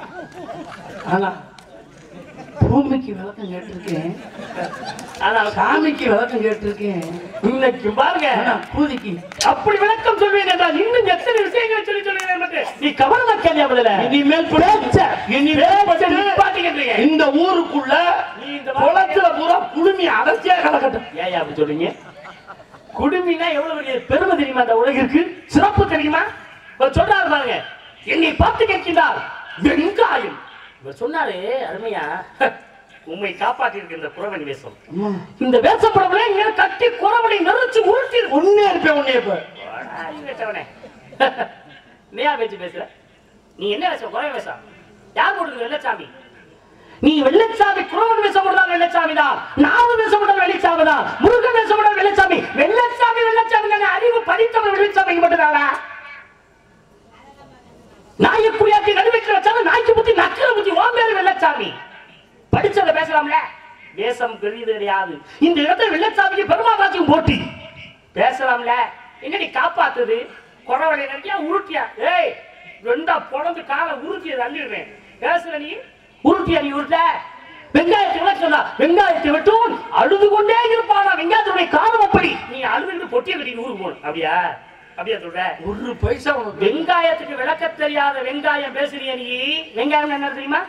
ஆனா பூமிக்கு விளக்கம் கேட்டிருக்கேன் ஆனா சாமிக்கு விளக்கம் கேட்டிருக்கேன் இன்னைக்கு பாருங்க ஆனா பூதிக்கு அப்படி விளக்கம் சொல்வேன் என்றால் இன்னும் எத்தனை விஷயங்களை சொல்லி சொல்லுவேன் என்று நீ கவனமா கேள்வி முதல்ல இனிமேல் பேச்ச பேச்ச இனிமேல் நிப்பாட்டிக்கின்றீங்க. இந்த ஊருக்குள்ள நீ இந்த குளத்துல பூரா குடுமி அடைச்சியா கலக்கட்டும் ஏன் அப்படி சொல்றீங்க குடுமினா எவ்வளவு பெரிய பெருமை தெரியுமா அந்த உலகிற்கு சிறப்பு தெரியுமா இவர் சொல்றாரு பாருங்க என்னை பார்த்து கேட்கின்றார் வெங்காயம் இவர் சொன்னாரு அருமையா உண்மை காப்பாற்றி இந்த குறவன் வேஷம் இந்த வேஷப்படவுல இங்க கட்டி குறவனை நெரிச்சு உருட்டி உன்னே இருப்பேன் உன்னே இருப்ப கேட்டவனே நீயா பேச்சு பேசுற நீ என்ன வேஷம் குறவன் வேஷம் யார் போட்டுருக்கு வெள்ளச்சாமி நீ வெள்ளச்சாமி குரோன் வேஷப்படுறான் வெள்ளச்சாமி தான் நாவு வேஷப்படுற வெள்ளச்சாமி தான் முருகன் வேஷப்படுற வெள்ளச்சாமி வெள்ளச்சாமி வெள்ளச்சாமி தான் அறிவு படித்தவன் வெள்ளச்சாமிக்கு மட்டும்தானா நாயை குடியாத்தி நடுவீட்டில் வச்சாலும் நாய்க்கு புத்தி நக்கிற புத்தி ஓம் பேரு வெள்ளச்சாமி படிச்சத பேசலாம்ல வேஷம் பெரியது கிடையாது இந்த இடத்துல வெள்ளச்சாமிக்கு பெருமாதாச்சும் போட்டி பேசலாம்ல என்னடி காப்பாத்துது குறவழி நிறையா உருட்டியா ஏய் ரெண்டா பொழந்து காலை உருட்டிய தள்ளிடுறேன் பேசுற நீ உருட்டியா நீ உருட்ட வெங்காயத்தை விட சொன்னா வெங்காயத்தை விட்டும் அழுது கொண்டே இருப்பானா வெங்காயத்துடைய காரணம் அப்படி நீ அழுதுகிட்டு பொட்டிய கட்டி ஊருக்கு போகணும் அப்படியா அப்படியா சொல்ற ஒரு பைசா உனக்கு வெங்காயத்துக்கு விளக்க தெரியாத வெங்காயம் பேசுறிய நீ வெங்காயம் என்ன தெரியுமா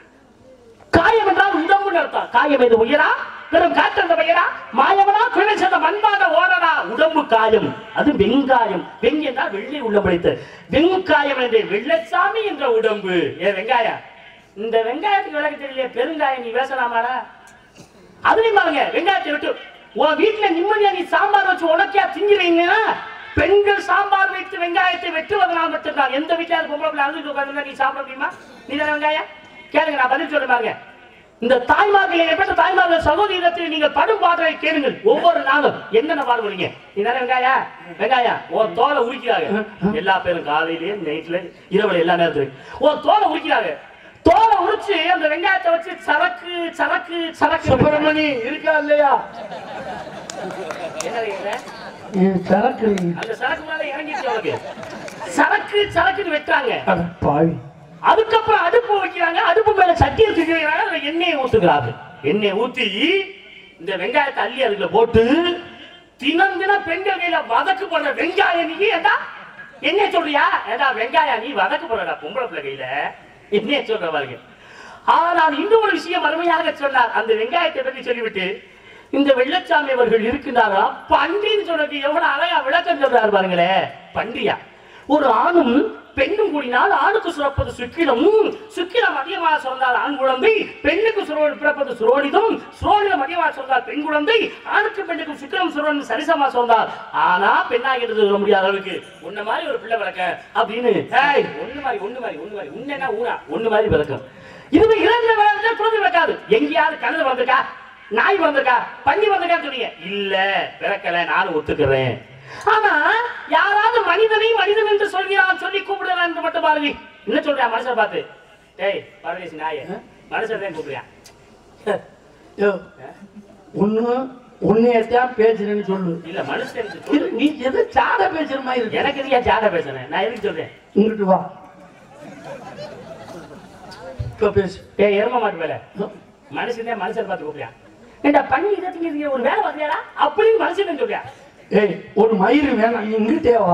காயம் என்றால் உடம்பு அர்த்தம் காயம் எது உயரா வெறும் காற்றந்த பெயரா மாயவனா குழை சேர்ந்த மண்பாத ஓடனா உடம்பு காயம் அது வெங்காயம் வெங் என்றால் வெள்ளி உள்ள படைத்த வெங்காயம் என்ற வெள்ளச்சாமி என்ற உடம்பு ஏ வெங்காயம் இந்த வெங்காயத்துக்கு விளக்க தெரியல பெருங்காயம் நீ பேசலாமாடா அதுலயும் பாருங்க வெங்காயத்தை விட்டு உன் வீட்டுல நிம்மதியா நீ சாம்பார் வச்சு உனக்கே திங்கிறீங்கன்னா பெண்கள் சாம்பார் வைத்து வெங்காயத்தை வெட்டுவதனால் மட்டும்தான் எந்த வீட்டுல பொம்பளை பிள்ளை அழுதுட்டு உட்கார்ந்திருந்தா நீ சாப்பிட முடியுமா நீ தானே வெங்காயம் கேளுங்க நான் பதில் சொல்ல பாருங்க இந்த தாய்மார்கள் ஏற்பட்ட தாய்மார்கள் சகோதரத்தில் நீங்கள் படும் பாடலை கேளுங்கள் ஒவ்வொரு நாளும் என்னென்ன பாடுபடுறீங்க நீ தானே வெங்காயா வெங்காயா உன் தோலை உரிக்கிறாங்க எல்லா பேரும் காலையிலேயே நைட்ல இரவுல எல்லா நேரத்துலையும் உன் தோலை உரிக்கிறாங்க தோலை உரிச்சு அந்த வெங்காயத்தை வச்சு சரக்கு சரக்கு சரக்கு சுப்பிரமணி இருக்கா இல்லையா என்ன கேக்குறேன்? என் சரக்கு அந்த சரக்கு மேல இறங்கிச்சு அவனுக்கு சரக்கு சரக்குன்னு வெட்டாங்க அட பாவி அதுக்கப்புறம் அடுப்பு வைக்கிறாங்க அடுப்பு மேல சட்டியை தூக்கி வைக்கிறாங்க அதுல எண்ணெயை ஊத்துக்கிறாங்க எண்ணெயை ஊத்தி இந்த வெங்காயத்தை அள்ளி அதுல போட்டு தினம் தினம் பெண்கள் கையில வதக்கு பண்ற வெங்காயம் நீ ஏண்டா என்ன சொல்றியா ஏண்டா வெங்காயம் நீ வதக்கு போடுறடா பொம்பளை பிள்ளை கையில என்ன சொல்ற பாருங்க ஆனால் இன்னும் ஒரு விஷயம் அருமையாக சொன்னார் அந்த வெங்காயத்தை பற்றி சொல்லிவிட்டு இந்த வெள்ளச்சாமி அவர்கள் இருக்கின்றாரா பன்றின்னு சொல்றது எவ்வளவு அழகா விளக்கம் சொல்றாரு பாருங்களே பன்றியா ஒரு ஆணும் பெண்ணும் கூடினால் ஆணுக்கு சுரப்பது சுக்கிலம் சுக்கிலம் அதிகமாக சொன்னால் ஆண் குழந்தை பெண்ணுக்கு சுரோடு பிறப்பது சுரோனிதம் சுரோனிதம் அதிகமாக சொன்னால் பெண் குழந்தை ஆணுக்கு பெண்ணுக்கும் சுக்கிரம் சுரோன் சரிசமா சொன்னால் ஆனா பெண்ணாகிறது சொல்ல முடியாத அளவுக்கு உன்ன மாதிரி ஒரு பிள்ளை விளக்க அப்படின்னு ஏய் ஒண்ணு மாதிரி ஒண்ணு மாதிரி ஒண்ணு மாதிரி உன்ன என்ன ஊரா ஒண்ணு மாதிரி விளக்கம் இதுவே இறந்த வளர்ந்த எங்கேயாவது குழந்தை பிறக்காது எங்கேயாவது கழுது வந்திருக்கா நாய் வந்திருக்கா பன்னி வந்திருக்கா சொன்னீங்க இல்ல பிறக்கல நானும் ஒத்துக்கிறேன் ஆனா யாராவது மனிதனை மனிதன் என்று சொல்கிறான் சொல்லி கூப்பிடுறான் என்று மட்டும் பாருங்க என்ன சொல்றா மனுஷன் பார்த்து டேய் பரதேசி நாய மனுஷன் தான் கூப்பிடுறியா யோ ஒண்ணு உன்னையத்தான் பேசுறேன்னு சொல்லு இல்ல மனுஷன் என்று இது சொல்லு நீ எது சாட பேசுற மாதிரி இருக்கு எனக்கு எதுக்கு ஜாத பேசுறேன் நான் எதுக்கு சொல்றேன் இங்கிட்டு வா இப்ப பேசு ஏய் எரும மாட்டு வேலை மனுஷன் தான் மனுஷன் பார்த்து கூப்பிடுறியா ஏண்டா பண்ணி இதை திங்கிறதுக்கு ஒரு வேலை பார்த்தியாடா அப்படின்னு மனுஷன் சொல்றியா ஏய் ஒரு மயிறு வேணாம் நீ இங்கிட்டே வா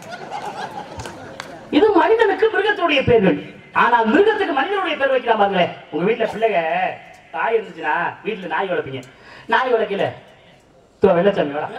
இது மனிதனுக்கு மிருகத்துடைய பேர்கள் ஆனா மிருகத்துக்கு மனிதனுடைய பேர் வைக்கலாம் பாருங்களேன் உங்க வீட்டுல பிள்ளைங்க தாய் இருந்துச்சுன்னா வீட்டுல நாய் வளர்ப்பீங்க நாய் வளர்க்கல தோ வெள்ளச்சாமி வா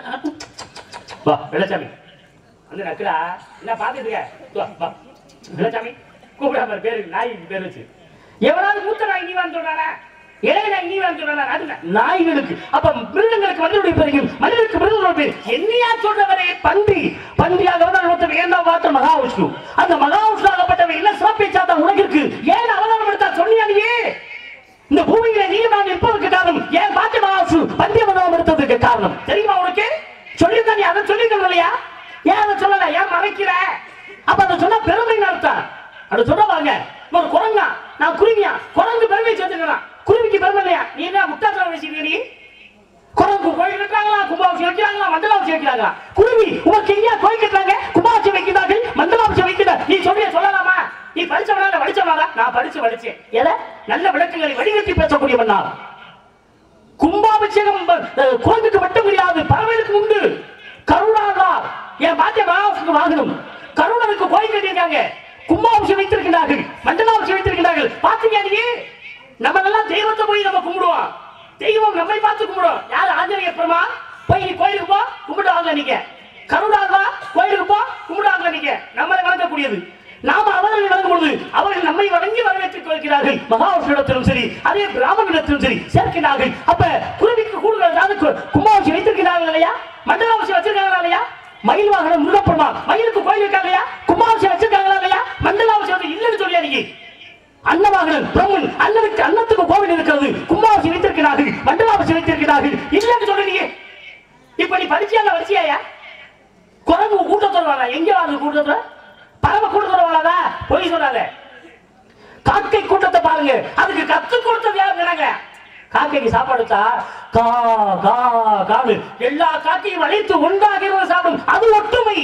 வா வெள்ளச்சாமி வந்து நக்குடா என்ன பாத்துட்டு இருக்க தோ, வா வெள்ளச்சாமி கூப்பிடாம பேரு நாய் பேர் வச்சு எவனாவது மூத்த நாய் நீ வந்து சொல்றானா இளைய நாய் நீ வந்து சொல்றானா அது நா- நாய்களுக்கு அப்ப மிருகங்களுக்கு மனிதனுடைய பேரையும் மனிதனுக்கு மிருகங்களுடைய பேர் என்னையா சொல்றவரே பன்றி பன்றியாக வந்து ஒருத்தர் ஏண்டாம் பார்த்த மகாவிஷ்ணு அந்த மகாவிஷ்ணு ஆகப்பட்டவன் என்ன சிறப்பை சாத்தா உனக்கு இருக்கு ஏன் அவதாரம் எடுத்தா சொன்னியா நீயே இந்த பூமியில நீ நான் இருப்பதற்கு காரணம் ஏன் பாத்திய மகாசு பந்திய மதம் எடுத்ததுக்கு காரணம் தெரியுமா உனக்கு சொல்லியிருந்தா நீ அதை சொல்லிருக்கணும் இல்லையா ஏன் அதை சொல்லல ஏன் மறைக்கிற அப்ப அதை சொன்னா பெருமை அர்த்தம் அதை சொல்ல வாங்க ஒரு குரங்கா நான் குருவியா குரங்கு பெருமை சேர்த்துக்கலாம் குருவிக்கு பெருமை இல்லையா நீ என்ன முட்டாத்தனம் பேசிக்கிறீ நீ குரங்கு கோயில் கட்டுறாங்களா கும்பாபிஷேகம் வைக்கிறாங்களா மண்டலாபிஷேகம் வைக்கிறாங்களா குருவி உனக்கு எங்கேயா கோயில் கட்டுறாங்க கும்பாபிஷேகம் வைக்கிறார்கள் மண்டலாபிஷேகம் வைக்கிறார் நீ சொல்லிய சொல்லலாமா நீ படிச்சவனா இல்ல படிச்சவனா நான் படிச்சு படிச்சேன் எதை நல்ல விளக்கங்களை வடிகட்டி பேசக்கூடியவன் நான் கும்பாபிஷேகம் அஹ், குரங்குக்கு மட்டும் கிடையாது பறவைகளுக்கு உண்டு கருணாதா என் பாத்திய மகாவுக்கு வாங்கணும் கருணனுக்கு கோயில் கட்டியிருக்காங்க கும்பாபிஷேகம் வைத்திருக்கிறார்கள் மண்டலாபிஷேகம் வைத்திருக்கிறார்கள் பாத்தீங்க நீ நம்ம எல்லாம் தெய்வத்தை போய் நம்ம கும்பிடுவோம் தெய்வம் நம்மை பார்த்து கும்பிடுவோம் யார் ஆஞ்சநேய பெருமா போய் நீ கோயிலுக்கு போ கும்பிட்டு வாங்க நீங்க கருணாதா கோயிலுக்கு போ கும்பிட்டு வாங்க நீங்க நம்மளை வணங்கக்கூடியது நாம அவர்களை வணங்கும் பொழுது அவர்கள் நம்மை வணங்கி வரவேற்றுக் கொள்கிறார்கள் மகாவிஷ்ணுடத்திலும் சரி அதே பிராமணத்திலும் சரி சேர்க்கிறார்கள் அப்ப குருவிக்கு கூடுதல் கும்பாபிஷேகம் வைத்திருக்கிறார்கள் இல்லையா மண்டலாபிஷேகம் வச்சிருக்காங்களா இல்லையா மயில் வாகனம் முருகப்பெருமா மயிலுக்கு கோயில் இருக்கா இல்லையா கும்பாபிஷேகம் வச்சிருக்காங்களா இல்லையா மண்டலாபிஷேகம் இல்லைன்னு சொல்லியா நீங்க அன்னவாகனன் பிரம்மன் அண்ணனுக்கு அன்னத்துக்கு கோவில் இருக்கிறது கும்பாபிஷேகம் வைத்திருக்கிறார்கள் மண்டலாபிஷேகம் வைத்திருக்கிறார்கள் இல்லைன்னு சொல்றீங்க இப்ப நீ பரிச்சையா வரிசையா குரங்கு கூட்டத்தோட வாழ எங்க வாழுது கூட்டத்தோட பறவை கூட்டத்தோட வாழாதா பொய் சொல்லாத காக்கை கூட்டத்தை பாருங்க அதுக்கு கத்து கொடுத்தது யாருங்கிறாங்க காக்கைக்கு சாப்பாடு வச்சா கா கா காடு எல்லா காக்கையும் அழைத்து ஒன்றாக இருந்து சாப்பிடும் அது ஒற்றுமை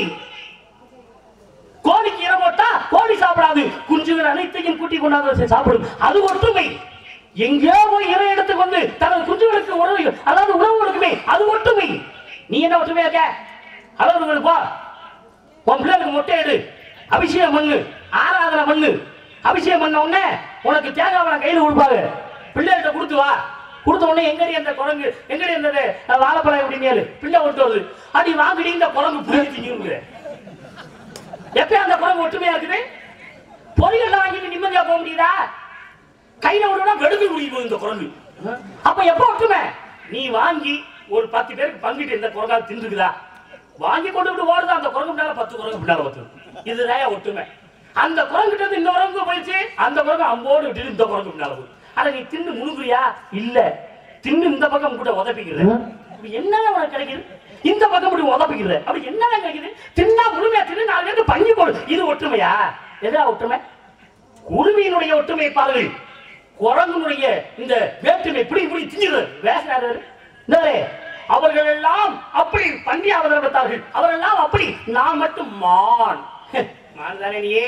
கோழிக்கு இரை போட்டா கோழி சாப்பிடாது குஞ்சுகள் அனைத்தையும் கூட்டி கொண்டாந்து சாப்பிடும் அது ஒற்றுமை எங்கேயோ போய் இறை எடுத்து கொண்டு தனது குஞ்சுகளுக்கு உணவு அதாவது உணவு கொடுக்குமே அது ஒற்றுமை நீ என்ன ஒற்றுமையா இருக்க அளவு போ உன் பிள்ளைகளுக்கு மொட்டை எடு அபிஷேகம் பண்ணு ஆராதனை பண்ணு அபிஷேகம் பண்ண உடனே உனக்கு தேங்காய் பழம் கையில கொடுப்பாங்க பிள்ளைகிட்ட கொடுத்து வா கொடுத்த உடனே எங்கடி அந்த குரங்கு எங்கடி அந்த அஹ், வாழைப்பழம் எப்படி மேலு பிள்ளை விட்டு வருது அடி வாங்கடி இந்த குரங்கு புரிஞ்சு திங்கிருங்க எப்பயும் அந்த குரங்கு ஒற்றுமையா இருக்குது பொரியல் வாங்கிட்டு நிம்மதியா போக முடியுதா கையில விடுனா வெடுக்கு முடியும் இந்த குரங்கு அப்ப எப்ப ஒற்றுமை நீ வாங்கி ஒரு பத்து பேருக்கு பங்கிட்டு இந்த குரங்கா தின்றுக்குதா வாங்கி கொண்டு விட்டு ஓடுதா அந்த குரங்கு பின்னால பத்து குரங்கு பின்னால பத்து இதுதான் ஒற்றுமை அந்த குரங்கிட்ட இருந்து இந்த குரங்கு போயிடுச்சு அந்த குரங்கு அம்போடு விட்டு இந்த குரங்கு பின்னால போகுது ஆனா நீ தின்னு முழுங்குறியா இல்ல தின்னு இந்த பக்கம் கூட உதப்பிக்கிறது இப்படி என்னங்க உனக்கு கிடைக்குது இந்த பக்கம் இப்படி உதப்பிக்கிறது அப்படி என்னங்க கிடைக்குது தின்னா முழுமையா தின்னு நாலு பேருக்கு பங்கி போடு இது ஒற்றுமையா எதா ஒற்றுமை குருவியினுடைய ஒற்றுமை பாருங்கள் குரங்குனுடைய இந்த வேற்றுமை இப்படி இப்படி திஞ்சுறது வேசனாரு இந்தாரே, அவர்கள் எல்லாம் அப்படி பன்றி அவதரித்தார்கள் அவர்கள் எல்லாம் அப்படி நான் மட்டும் மான் மான் தானே நீயே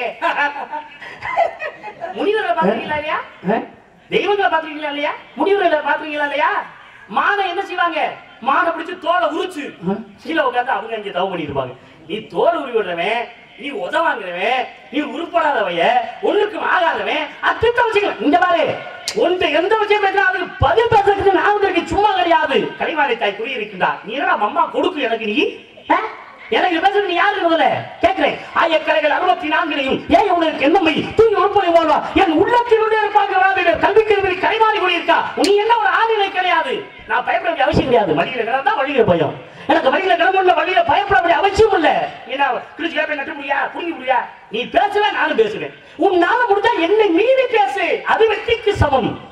முனிவர்களை பாத்துறீங்களா இல்லையா தெய்வங்களை பாத்துறீங்களா இல்லையா முனிவர்களை பாத்துறீங்களா இல்லையா மானை என்ன செய்வாங்க மானை பிடிச்சு தோலை உரிச்சு கீழே உட்காந்து அவங்க அங்கே தவ பண்ணிட்டு இருப்பாங்க நீ தோல் உரி விடுறவன் நீ உத வாங்குறவன் நீ உருப்படாதவைய ஒண்ணுக்கும் ஆகாதவன் அத்திட்ட விஷயங்கள் இந்த பாரு ஒன்று எந்த விஷயம் பேசினா அதுக்கு பதில் பேசுறதுக்கு நான் வந்து சும்மா கிடையாது கலைவாணி தாய் குடியிருக்கின்றா நீ என்ன அம்மா கொடுக்கு எனக்கு நீ ஆ? எனக்கு பேசுறது நீ யாரு முதல்ல கேட்கிறேன் ஆயக்கலைகள் அறுபத்தி நான்கிலையும் ஏன் உனக்கு என்னமை தூங்கி உருப்படி போடுவா என் உள்ளத்தினுடைய இருப்பாங்க கல்வி கல்வி கைமாறி கூடியிருக்கா நீ என்ன ஒரு ஆளுநை கிடையாது நான் பயப்பட வேண்டிய அவசியம் கிடையாது வழியில கிடந்தா வழியில பயம் எனக்கு வழியில கிளம்புல வழியில பயப்பட வேண்டிய அவசியம் இல்ல ஏன்னா கிழிச்சு கேப்ப நட்டு முடியா புரிஞ்சு முடியா நீ பேசுவ நானும் பேசுவேன் உன்னால முடிஞ்சா என்னை மீறி பேசு அது வெற்றிக்கு சமம்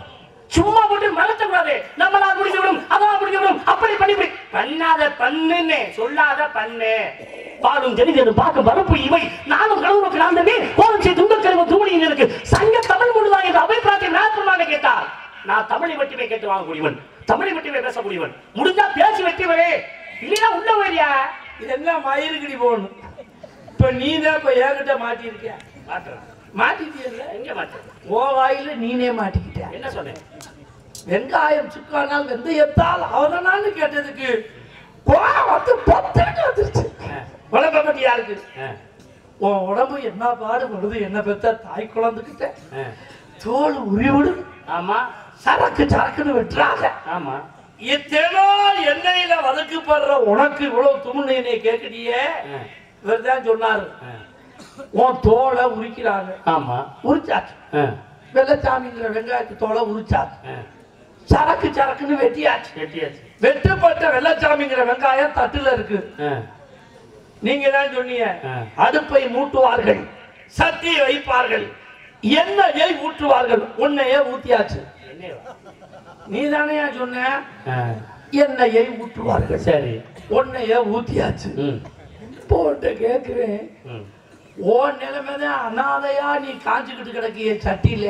சும்மா போட்டு மறத்த கூடாது நம்மளால் முடிஞ்சு விடும் அதனால் முடிஞ்சு விடும் அப்படி பண்ணி இப்படி பண்ணாத பண்ணுன்னு சொல்லாத பண்ணு பாலும் தெரிஞ்சது பார்க்க வரப்பு இவை நானும் கடவுளுக்கு நாந்தமே கோலச்சை துன்பக்கருவ தூணியில் இருக்கு சங்க தமிழ் முழுதான் என்ற அபிப்பிராயத்தை நான் கேட்டார் நான் தமிழை மட்டுமே கேட்டு வாங்கக்கூடியவன் தமிழை மட்டுமே பேசக்கூடியவன் முடிஞ்சா பேசி வெட்டிவரே இல்லையா உள்ள வரியா இது என்ன மயிருக்குடி போகணும் இப்ப நீ தான் இப்ப என்கிட்ட மாட்டியிருக்க மாட்டுறேன் மாட்டிட்டியல்ல எங்க மாட்டுறேன் ஓ வாயில நீனே மாட்டிக்கிட்ட என்ன சொன்னேன் வெங்காயம் சுக்கானால் வெந்தயத்தால் அவதனான்னு கேட்டதுக்கு கோவம் வந்து பத்துக்கு வந்துருச்சு உடம்ப பத்தி யாருக்கு உன் உடம்பு என்ன பாடுபடுது என்ன பெத்த தாய் குழந்தைகிட்ட தோல் உரிவிடு ஆமா சரக்கு சரக்குன்னு வெட்டுறாங்க ஆமா இத்தனோ எண்ணெயில வதக்கப்படுற உனக்கு இவ்வளவு துமுனையை கேட்கறியே இவர் தான் சொன்னாரு உன் தோலை உரிக்கிறாங்க ஆமா உரிச்சாச்சு வெள்ளச்சாமிங்கிற வெங்காயத்து தோலை உரிச்சாச்சு சரக்கு சரக்குன்னு வெட்டியாச்சு வெட்டியாச்சு வெட்டப்பட்ட வெள்ளச்சாமிங்கிற வெங்காயம் தட்டுல இருக்கு நீங்க தான் சொன்னீங்க ஆ. அடுப்பை மூட்டுவார்கள் சட்டி வைப்பார்கள் எண்ணெயை ஊற்றுவார்கள் உன்னையே ஊத்தியாச்சு நீ தானே சொன்ன எண்ணெயை ஊற்றுவார்கள் சரி உன்னையே ஊத்தியாச்சு ம் போட்டு கேக்குறேன் ம் ஓ நிலைமைதான் அனாதையா நீ காஞ்சுக்கிட்டு கிடக்கிய சட்டியில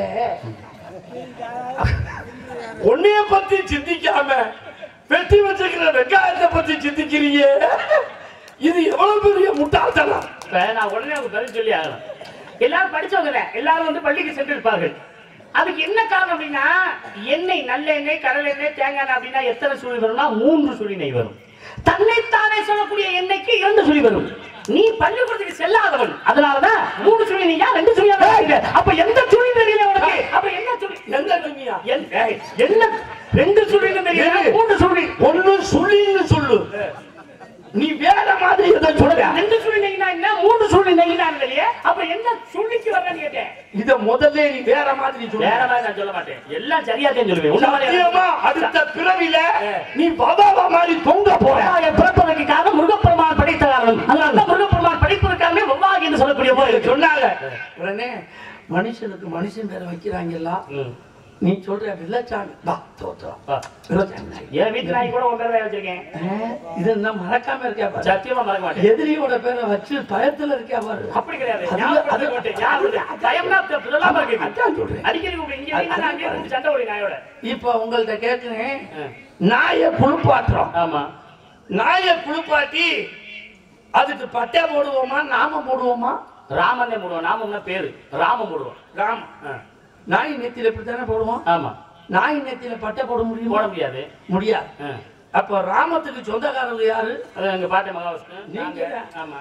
உன்னைய பத்தி சிந்திக்காம வெட்டி வச்சிருக்கிற வெங்காயத்தை பத்தி சிந்திக்கிறீங்க இது எவ்வளவு பெரிய முட்டாள்தனம் இப்ப நான் உடனே அவங்க பதில் சொல்லி ஆகணும் எல்லாரும் படிச்சவங்க தான். எல்லாரும் வந்து பள்ளிக்கு சென்றிருப்பார்கள் அதுக்கு என்ன காரணம் அப்படின்னா எண்ணெய் நல்ல எண்ணெய் கடல் எண்ணெய் தேங்காய் எண்ணெய் அப்படின்னா எத்தனை சுழி வரும்னா மூன்று சுழி நெய் வரும் தன்னைத்தானே சொல்லக்கூடிய எண்ணெய்க்கு இரண்டு சுழி வரும் நீ பள்ளிக்கூடத்துக்கு செல்லாதவன் அதனாலதான் மூணு சுழி நெய்யா ரெண்டு சுழியா வருது. அப்ப எந்த சுழி தெரியல உனக்கு அப்ப என்ன சுழி எந்த துணியா என்- ஏய், என்ன ரெண்டு சுழின்னு தெரியல ஏய். மூன்று சுழி ஒண்ணு சொல்லின்னு சொல்லு நீ வேற மாதிரி எதை சொல்ற ரெண்டு சுழி நெய்னா என்ன மூன்று சுழி நெய்னா இல்லையே அப்ப என்ன சுழிக்கு வரேன்னு கேட்டேன் இத முதல்ல நீ வேற மாதிரி வேற சொல்ற மாதிரி நான் சொல்ல மாட்டேன் எல்லாம் சரியா தான் சொல்லுவேன் உன்ன மாதிரி சத்தியமா அடுத்த பிறவில நீ பதாவா மாதிரி தொங்க போற வெவ்வாயை பிறப்பதற்கு காரணம் முருகப்பெருமான் படைத்த காரணம் அதனால தான் முருகப்பெருமான் படைப்பதற்காகவே வெவ்வாய் என்று சொல்லக்கூடிய போது இதை சொன்னாங்க உடனே மனுஷனுக்கு மனுஷன் பேரை வைக்கிறாங்கல்ல நீ சொல்ற வில்லச்சாமி வா தோத்தோம் வில்லச்சாமி என் வீட்டு நாய் கூட உன் பேரை தான் வச்சிருக்கேன் இது என்ன மறக்காம இருக்கா பாரு சத்தியமா மறக்க மாட்டேன் எதிரியோட பேரை வச்சு பயத்துல இருக்கா பாரு அப்படி கிடையாது அது- ஞாபகப்படுத்த அது- மாட்டேன். ஞாபகப்படுத்த. பயம்னா இப்ப இதெல்லாம் இருக்குது. அதான் சொல்றேன் அடிக்கடி கூப்பிடு. இங்க இல்லைன்னா அங்கே இருந்து சண்டை ஓடி நாயோட இப்ப உங்கள்ட்ட கேட்கிறேன் நாயை குளிப்பாட்டுறோம் ஆமா நாயை குளிப்பாட்டி அதுக்கு பட்டை போடுவோமா நாம போடுவோமா ராமனே போடுவோம் நாமம்னா பேரு ராமம் போடுவோம் ராம ஆ. நாய் நெத்தியில இப்படித்தானே போடுவோம் ஆமா நாய் நெத்தியில பட்டை போட போட முடியுமா முடியாது முடியாது ஆ. அப்ப ராமத்துக்கு சொந்தக்காரங்க யாரு அது அங்க பாட்டை மகாவிஷ்ணு நாங்க நீங்க? ஆமா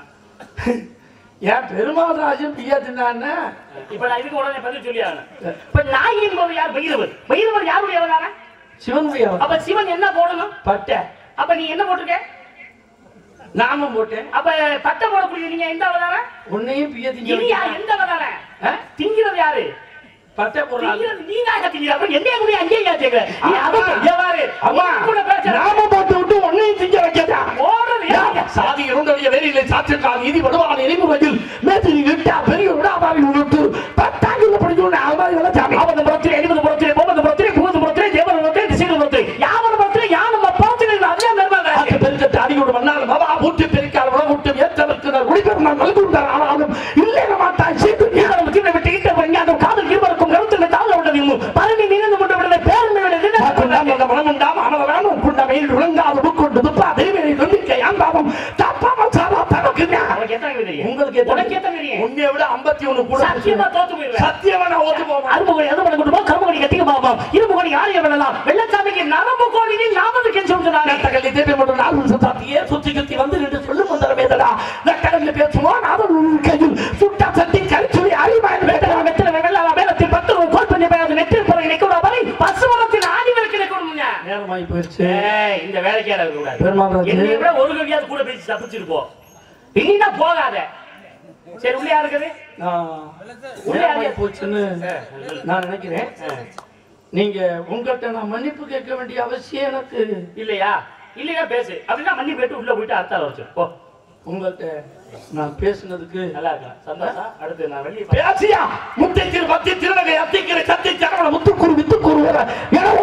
ஏன் பெருமாள் ராஜன் பிரியா தின்னான்னா இப்ப நான் இதுக்கு உடனே பதில் சொல்லி ஆகணும் இப்ப நாய் என்பவர் யார் பைரவர் பைரவர் யாருடையவரான சிவனுடைய அப்ப சிவன் என்ன போடணும் பட்டை அப்ப நீ என்ன போட்டிருக்க நாமம் போட்டேன் அப்ப பட்டை போடக்கூடிய நீங்க எந்த அவதாரம் உன்னையும் பிய இனியா திங்க எந்த அவதாரம் ஆ? திங்கிறது யாரு பட்டை போடுறாங்க திங்கிறது நீ தான் திங்கிற அப்ப என்னைய கூட அங்கேயே கேட்டுக்க நீ அதை எவ்வாறு அம்மா உன் கூட பேச நாம போட்டு விட்டு உன்னையும் திங்க வைக்கதா ஓடுறது யாரு? சாதி இருந்தவடைய வேலையிலே சாத்திருக்காங்க இது விடுவான் எரிமுறையில் மேற்கு விட்டா பெரிய விடாபாவி விட்டு பத்தாங்கில படிக்கணும் அது மாதிரி விளைச்சாமி ஆபத்து புறத்திலே எரிபது புறத்திலே போபத்து புறத்திலே புகுது புறத்திலே தேவன் புறத்திலே திசைகள் புறத்திலே யாவன புறத்திலே யானும் புறத்திலே அதே நிர்மலை ஆற்று பெருக்கத்தை அடியோடு மன்னால் பாபா ஊட்டு பெருக்கால் உணவூட்டும் ஏற்றவர்க்கு குடிபெருமான் நல்குண்டார் ஆனாலும் இல்லை மாட்டான் சீட்டு ஈரம் தீமை விட்டு ஈட்ட பஞ்சாதம் காதல் இருவருக்கும் கருத்து தாழ விட்டது பரணி நிகழ்ந்து கொண்டு விடுதலை பேரமை விடுதலை மனமுண்டாம் ஆனவரானும் குண்டமையில் விளங்காது உட்கொண்டு துப்பா தேவையை நம்பிக்கை யாந்தாவும் தப்பாம சாதா தனக்குங்க உனக்கு எத்தனை தெரியும் உங்களுக்கு உனக்கு எத்தனை தெரியும் உன்னை விட ஐம்பத்தி ஒண்ணு கூட சத்தியமா தோத்து போயிருவேன் சத்தியமா நான் ஓட்டு போவேன் அரும்புகோடி அது பண்ண கொண்டு போ கரும்புகோடி கத்திக்க பார்ப்போம் இரும்புகோடி ஆரிய விடலாம் வெள்ளச்சாமிக்கு நரம்பு கோடியில் நாமது கெஞ்சு சொன்னாங்க நட்டகல்லி தேவை மட்டும் நாலு சத்தாத்தியே சுத்தி குத்தி வந்து நின்று சொல்லும் மந்திர மேதடா நட்டகல்லி பேசுவோம் நாதன் உன் கையில் சுட்டா சட்டி கரிச்சுடி அறிவாய் வெட்டலாம் வெத்தலை வெள்ளலாம் வேலத்தில் பத்து ரூபாய் கோல் பண்ணி போய் அது நெற்றில் பிறகு நிற்கும் வரை பசுமரத்தின் ஆடி விளக்கு நிற்கணும் நேரமாயி போயிடுச்சு ஏய், இந்த வேலைக்கார இருக்க பெருமாள் கூடாது ராஜு. என்னை விட ஒரு கவியாவது கூட பேசி தப்பிச்சிருப்போம் இல்லைன்னா போகாத சரி உள்ளே இருக்குது நேரமாயி போச்சுன்னு நான் நினைக்கிறேன் நீங்க உங்கள்கிட்ட நான் மன்னிப்பு கேட்க வேண்டிய அவசியம் எனக்கு இல்லையா இல்லையா பேசு அப்படின்னா மண்ணி போயிட்டு உள்ள போயிட்டு அர்த்தம் வச்சு போ உங்கள்கிட்ட நான் பேசுனதுக்கு நல்லா இருக்கலாம் சந்தோஷம் அடுத்து நான் வெளியே பேசியா முத்தை திரு பத்தி திருநகை அத்திக்கிற சத்தி சரவண முத்துக்குரு வித்துக்குரு என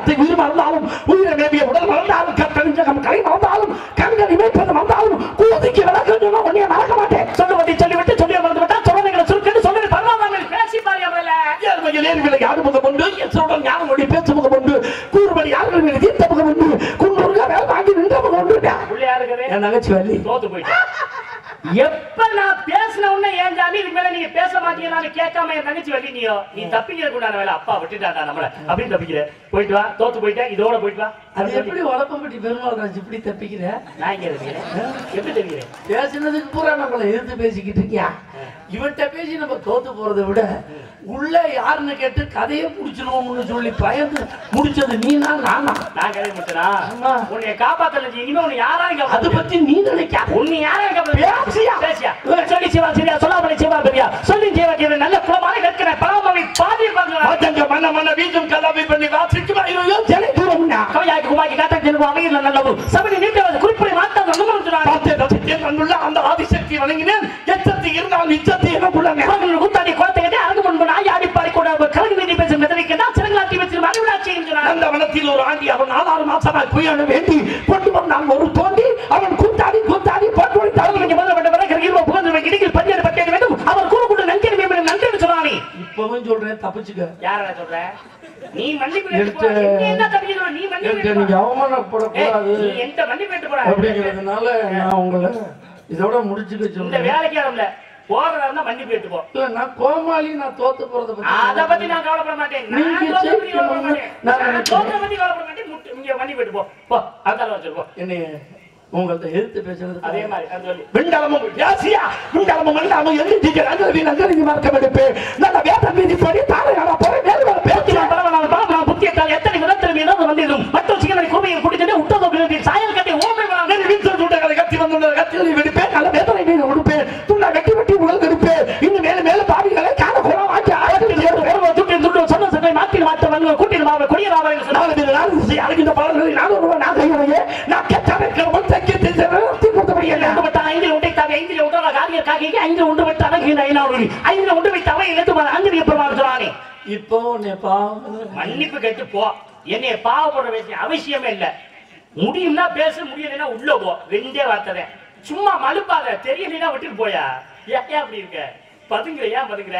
வார்த்தை உயிர் மறந்தாலும் உயிரை மேவிய உடல் மறந்தாலும் கட்டணிஞ்சகம் கரை மறந்தாலும் கண்கள் இமைப்பது மறந்தாலும் கூதிக்கு விளக்கம் சொன்னா உன்னைய மறக்க மாட்டேன் சொல்லுவதை சொல்லிவிட்டு சொல்லி மறந்து விட்டா சொல்லுங்களை சுருக்கன்னு சொல்லி பரவாயில்ல பேசி பாரு அவள ஏழ்மையில் ஏழ்மையில யாரு முகம் உண்டு எச்சருடன் ஞானம் மொழி பேச்சு முகம் உண்டு கூறுபடி யார்கள் மீது தீர்த்த முகம் உண்டு குன்னூருக வேலை வாங்கி நின்ற முகம் உண்டு என் நகைச்சி வள்ளி தோத்து போயிட்டேன் எப்ப நான் பேசின உடனே ஏன் ஜாமி இதுக்கு மேல நீங்க பேச மாட்டீங்கன்னு கேட்காம என் தங்கச்சி வள்ளினியோ நீ தப்பிக்கிறதுக்கு உண்டான வேலை அப்பா விட்டுட்டாடா நம்மள அப்படின்னு தப்பிக்கிற போயிட்டு வா தோத்து போயிட்டேன் இதோட போயிட்டு வா அது எப்படி வளப்பம்பட்டி பெருமாள் ராஜ் இப்படி தப்பிக்கிற நான் இங்க இருக்கிறேன் எப்படி தெரிகிறேன் பேசினதுக்கு பூரா நம்மளை எதிர்த்து பேசிக்கிட்டு இருக்கியா இவன்கிட்ட பேசி நம்ம தோத்து போறதை விட உள்ள யாருன்னு கேட்டு கதையை முடிச்சிருவோம்னு சொல்லி பயந்து முடிச்சது நீனா நானா நான் கதை முடிச்சனா ஆமா. உன்னை காப்பாத்தல இனிமே உன்னை யாராலும் அதை பத்தி நீ நினைக்க உன்னை யாரும் பேசியா பேசியா சொல்லி சிவா சரியா சொல்லாமலே சிவா பெரியா சொல்லி சிவா சிவா நல்ல குலமான கேட்கிற பராமரி பாதி பார்க்கலாம் ராஜங்க மன்ன மன்ன வீசும் கல்லாவை பண்ணி வாசிக்கும் ஐயோ ஜனை தூரம்னா கவையாக்கி குமாக்கி காத்தா செல்வம் அமையில் நல்லவு சபரி நீட்டவது குறிப்பிட மாற்றம் நம்பும் சொன்னாங்க பார்த்தே ரசித்தேன் கண்டுள்ள அந்த ஆதிசக்தி வணங்கினேன் எச்சத்தி இருந்தால் நிச்சத்தி எனக்குள்ளங்க அவர்கள் கூத்தாடி குளத்தை கட்டி அழகு முன்பு நாய் ஆடி பாடி கூட கலகு நீதி பேசும் மெதவிக்கா சிறங்கலாட்டி வச்சு அறிவிழாட்சி என்கிறார் அந்த வனத்தில் ஒரு ஆண்டி அவன் நாலாறு மாசமாய் குயண வேண்டி கொண்டு வந்தான் ஒரு தோண்டி அவன் கூத்தாடி கூத்தாடி போட்டு வைத்தான் இங்கே முதல்ல பிறகு இருவ புகழ்ந்து இடிக்கில் பஞ்சேறு பட்டியல் வேண்டும் அவர் கூறு கொண்டு நன்றி மேம்படும் நன்றி சொன்னானி இப்பவும் சொல்றேன் தப்பிச்சுக்க யாரா சொல்ற நீ மன்னிப்பு எடுத்து- கேட்டு போ. என்ன என்ன தப்பிக்கிறோம்? நீ மன்னிப்பு என்கிட்ட கேட்டு நீங்க போ. அவமானப்படக்கூடாது ஏய், நீ என்கிட்ட மன்னிப்பு கேட்டு போடா. அப்படிங்கிறதுனால நான் உங்களை இதோட முடிச்சுக்க இந்த சொல்றேன் வேலைக்கு ஆரம்பில போறதா இருந்தா மன்னிப்பு கேட்டு போ இல்ல நான் கோமாளி நான் தோத்து போறத அத பத்தி பத்தி நான் கவலைப்பட மாட்டேன் நான் நீங்க தோத்த பத்தி கவலைப்பட ஜெயிக்கணும்னு மாட்டேன் நான் நான் நினைக்கிறேன். தோத்த பத்தி கவலைப்பட மாட்டேன் முட்டு- இங்க மன்னிப்பு கேட்டு போ போ அதால வச்சிரு போ என்னைய உங்கள்ட்ட எதிர்த்து பேசுறது அதே மாதிரி அது சொல்லு விண்டலமும் யாசியா விண்டலமும் வெண்டாமும் எள்ளி தீக்கர் அங்கே நகரிங்க மார்க்க வெடுப்பு நல்ல வேத மீதி படி தாரையாடா போற வேறு வேறு பேச்சு பேச்சினால் பரவலான பரவலான புத்தியத்தால் எத்தனை விதத்தில் மீதாவது வந்திடும் மற்றும் சிங்கனை குருமையை குடித்தது உட்டதோ விழுந்தி சாயல் கட்டி ஓமை வராங்க வீட்டில் துண்டங்களை கத்தி வந்து கத்திகளை வெடிப்பேன் நல்ல வேதனை மீது உடுப்பேன் துண்டை வெட்டி வெட்டி உடல் கெடுப்பேன் இன்னும் மேல மேல பாவிகளை காண குளம் வாங்கி ஆயிரத்தி துட்டி துண்டு சொன்ன சட்டை மாற்றி மாற்ற வந்து கூட்டில் மாவ கொடிய மாவ நாலு பேர் நாலு திசை அழகின்ற பலர்களை நான் ஒருவன் நான் கையிலேயே நான் கெட்டான கிழவன் தைக்க திசை நடத்தி கொடுத்தபடி என்ன ஐந்து விட்ட ஐந்தில் உண்டை தாவி ஐந்தில் உண்டா காரியர் காக்கிக்கு ஐந்து உண்டு விட்ட அழகின் ஐநாறு ஐந்து உண்டு விட்ட அவை இழந்து அங்கிரிய பிரமாணம் சொன்னானே இப்போ உன்னை பாவம் மன்னிப்பு கேட்டு போ என்னைய பாவப்படுற வேண்டிய அவசியமே இல்ல முடியும்னா பேசு முடியலைன்னா உள்ள போ ரெண்டே வார்த்தை தான். சும்மா மழுப்பாத தெரியலைன்னா விட்டுட்டு போயா ஏன் ஏன் அப்படி இருக்க பதுங்குற ஏன் பதுங்குற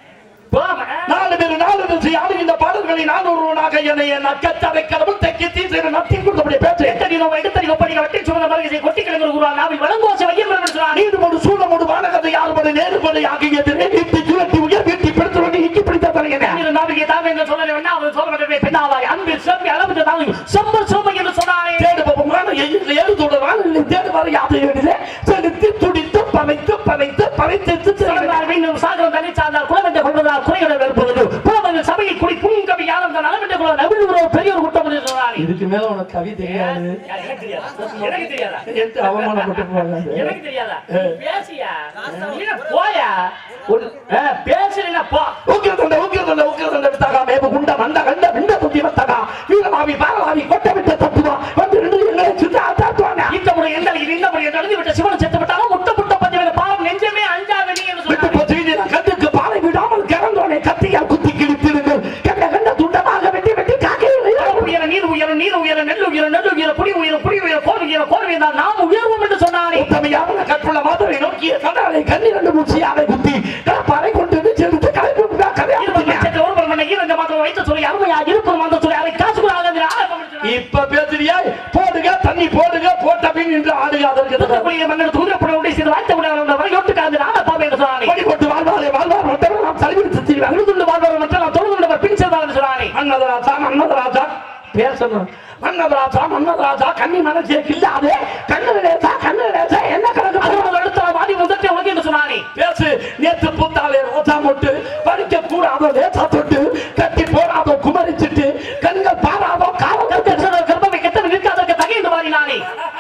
போமா நாலு பேர் நாலு திசை ஆளுகின்ற பாடல்களை நான் ஒருவனாக என்னை நான் கெட்டான கிழவன் தைக்க தீசை நடத்தி கொடுத்தபடி பேசுறேன் எத்தனை நோய் எடுத்தடி ஒப்படி வட்டி சுமந்த மருகசை கொட்டி கிழங்கு குருவா நாவில் வழங்குவாச வையம் சொன்னானே நீடுமோடு சூழமோடு வானகத்தை யாருமோடு நேருமோடு ஆகிய எதிரே நீட்டி சுழட்டி உயர் வீட்டி பிடித்து இக்கி பிடித்த தலையன நாவிகை தாமே என்று சொல்ல வேண்டாம் அவன் சொல்ல வேண்டிய பெண்ணாவாய் அன்பில் சிறப்பி அளவு தாங்க செம்ப சிறப்பு என்று சொன்னானே தேடுபவமான எதிரில் ஏறு தொடர்பான இல்லை தேடுவார் யாதை எதிரே செலுத்தி துடித்து பனைத்து பனைத்து பனைத்து சிறந்தார் மீண்டும் சாகரம் தனி சார்ந்தார் குலவென்ற கொள்வதால் குறைகளை வெறுப்பது புலவர்கள் சபையை குடி புங்கவி யாரும் தான் அளவென்ற குலம் நபில் ஒரு பெரிய ஒரு குற்றம் என்று சொன்னானே இதுக்கு மேல உனக்கு கவி தெரியாது யார் எனக்கு தெரியாதா எனக்கு தெரியாதா என்கிட்ட அவமானப்பட்டு போகாது எனக்கு தெரியாதா பேசியா நீ போயா ஒரு பேசுறீங்க போ உக்கிரதண்ட உக்கிரதண்ட உக்கிரதண்ட வித்தகா மேபு குண்ட மண்ட கண்ட விண்ட துத்தி வத்தகா வீரமாவி பாரமாவி கொட்ட விட்ட தத்துவா வந்து ரெண்டு எங்களை சுத்த ஆத்தாத்துவாங்க இந்த முறை எந்த இந்த முறை நடந்து விட்ட சிவன் செத்து விட்டாலும் முட்ட முட்ட பத்தி பாவம் நெஞ்சமே அஞ்சாவது என்று விட்டு சொன்னார் போச்சு வீதியில கண்ணுக்கு பாலை விடாமல் கரந்தோனை கத்தியால் குத்தி கிழித்திருங்கள் கண்ட கண்ட துண்டமாக வெட்டி வெட்டி காக்கையில் உயர நீர் உயர நீர் உயர நெல் உயர நெல் உயர புடி உயர புடி உயர கோர் உயர கோர் உயர்ந்தால் நாம் உயர்வோம் என்று சொன்னாரே உத்தமையான கற்புள்ள மாதரை நோக்கிய கடாலை கண்ணிரண்டு மூச்சியாலை குத்தி கடப்பாறை கொண்டு வந்து செலுத்து கலைப்பு இருபது கதையா லட்சத்தை ஒரு மணி ஈரஞ்ச மாத்திரம் வைத்து சொல்லி அருமையா இருப்பது மாத்திரம் சொல்லி அதை காசு கூட ஆகாது ஆரம்பம் என்று சொன்னார். இப்ப பேசுறியா போடுங்க தண்ணி போடுங்க போட்ட பின் என்று ஆடுக அதற்கு தூத்துக்குடியில் மன்னர் தூதரப்பட உண்டை செய்து வாழ்த்த முடியாத வரை யோட்டுக்காது நாம பாவை என்று சொன்னாரே படி போட்டு வாழ்வாரே வாழ்வார் மற்றவர் நாம் தலைவிட்டு திரிவார் அழுதுண்டு வாழ்வார் மற்றும் நாம் தொழுதுண்டு பின் செல்வார் என்று சொன்னாரே மன்னதராஜா மன்னதராஜா பேசணும் மன்னதராஜா மன்னதராஜா கண்ணி மனசே கில்லாதே கண்ணு லேசா கண்ணு லேசா என்ன கணக்கு அறுபது அடுத்த வாடி முதற்றை உலக என்று சொன்னாரே பேசு நேத்து பூத்தாலே ரோஜா மொட்டு படிக்க கூடாதோ லேசா தொட்டு கட்டி போடாதோ குமரிச்சிட்டு கண்கள் பாராதோ காலம் கருத்து கர்ப்பமை கெட்டது நிற்காதற்கு தகை என்று மாறினானே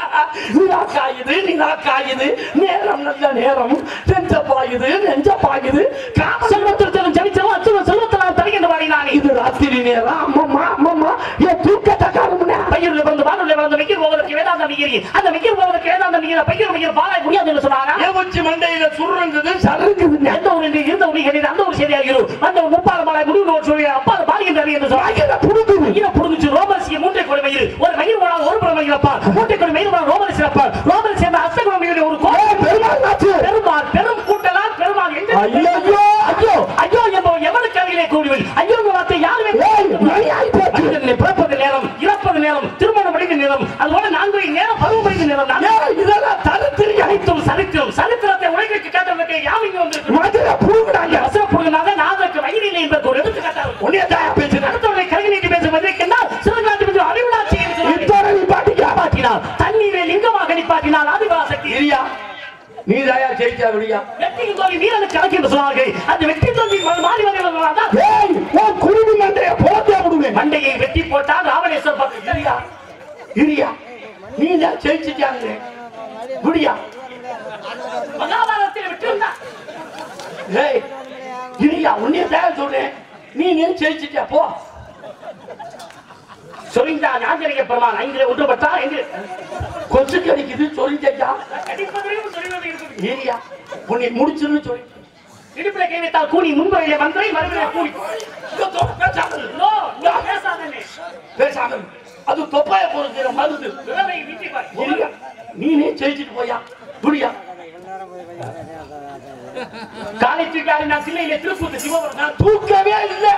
நிலா காயுது நிலா காயுது நேரம் நல்ல நேரம் நெஞ்ச பாயுது நெஞ்ச பாயுது காதல் செல்வத்தில் செல்லும் ஜனிச்சலும் அச்சுவல் செல்வத்தில் தகை என்று மாறினானே இது ராத்திரி நேரம் அம்மம்மா அம்மம்மா என் தூக்கத்தை காலமுனே பையூரில் வந்து வானூரில் வந்து வைக்கிற போவதற்கு வேதாந்த வேதாந்தகிரி அந்த வைக்கிற போவதற்கு வேதாந்தகிரி பையன் வைக்கிற பாலாய் முடியாது என்று சொன்னாங்க ஏவச்சி மண்டையில சுருங்குது சருங்குது எந்த ஒரு இந்த இருந்த ஒரு கேட்டது அந்த ஒரு செய்தியாக இரு அந்த ஒரு முப்பாத மாலை முடிவு நோட் சொல்லி அப்பா அது பாதிக்கின்றது என்று சொன்னாங்க புடுங்குது இதை புடுங்குச்சு ரோமரசிய மூன்றை கொடை மயிர் ஒரு மயிர் போனால் ஒரு புறம் மயிரப்பா மூன்றை கொடை மயிர் போனால் ரோமரசி அப்பா ரோமரசி சேர்ந்த அஸ்தகுணம் மயிர் ஒரு கோயில் பெருமாள் ஆச்சு. பெருமாள் பெரும் கூட்டலாம் பெருமாள் எங்க ஐயோ, ஐயோ ஐயோ என்பவன் எவனுக்கு அருகிலே கூடுவில் ஐயோ என்ற வார்த்தை யாருமே ஏய், மணி ஆயிப்போச்சு. மனிதனை பிறப்பது நேரம் இறப்பது நேரம் திருமணம் முடிந்த நேரம் அதுபோல நான்கு நேரம் பருவம் முடிந்த நேரம் நான் ஏய், இதெல்லாம் தருத்திரியா அனைத்தும் சரித்திரம் சரித்திரத்தை உலகிற்கு கேட்டதற்கு யாமிங்க வந்து மதுரை புடுங்குறாங்க அவசரப்படுவதாக நாதற்கு வயிறில்லை என்பதற்கு ஒரு எடுத்துக்காட்டாக உன்னைய தாயா பேசுறேன் அடுத்தவரை கருவி நீட்டி பேசுவதை கண்டால் சிவகாந்தி பற்றி அறிவுளாட்சி என்று சொன்னார்கள். இத்தோட நிப்பாட்டிக்க. நிப்பாட்டினார் தண்ணீரை லிங்கமாக நிப்பாட்டினார் ஆதிவாசக்தி இரியா நீ தாயா ஜெயிச்சா விடியா வெற்றியின் தோல்வி வீரனுக்கு கணக்கு என்று சொன்னார்கள் அந்த வெற்றி தோல்வி மா- மாறி வருகிறதா ஏய் உன் குருவி மண்டைய போட்டே விடுவேன் மண்டையை வெட்டி போட்டால் ராவணேஸ்வர் பக்கம் இரியா இரியா நீ தான் ஜெயிச்சிட்டாங்க விடியா மகாபாரதத்தில் வெற்றி வந்தார் ஏய் இரியா உன்னைய தாயா சொல்றேன் நீ நீ ஜெயிச்சிட்டியா போ சொரிந்தார் ஆஞ்சநேய பெருமான் ஐந்திலே ஒன்றுபட்டா ஐந்து கொசு கடிக்குது சொல்லிட்டா கடிப்பதையும் சொல்லுவது இருக்குது இரியா உன்னை முடிச்சுன்னு சொல்லி இடுப்பில் கை வைத்தால் கூனி முன்பரையிலே மந்திரை மறுபடியும் கூனி பேசாமல் நோ நோ பேசாதே பேசாமல் அது தொப்பாய பொறுக்கிற மருந்து விரலை வீட்டி பார் இரியா நீனே ஜெயிச்சிட்டு போயா விடியா காலை தூக்காரி நான் சில்லையிலே திருப்பூர் சிவபுரம் நான் தூக்கவே இல்லை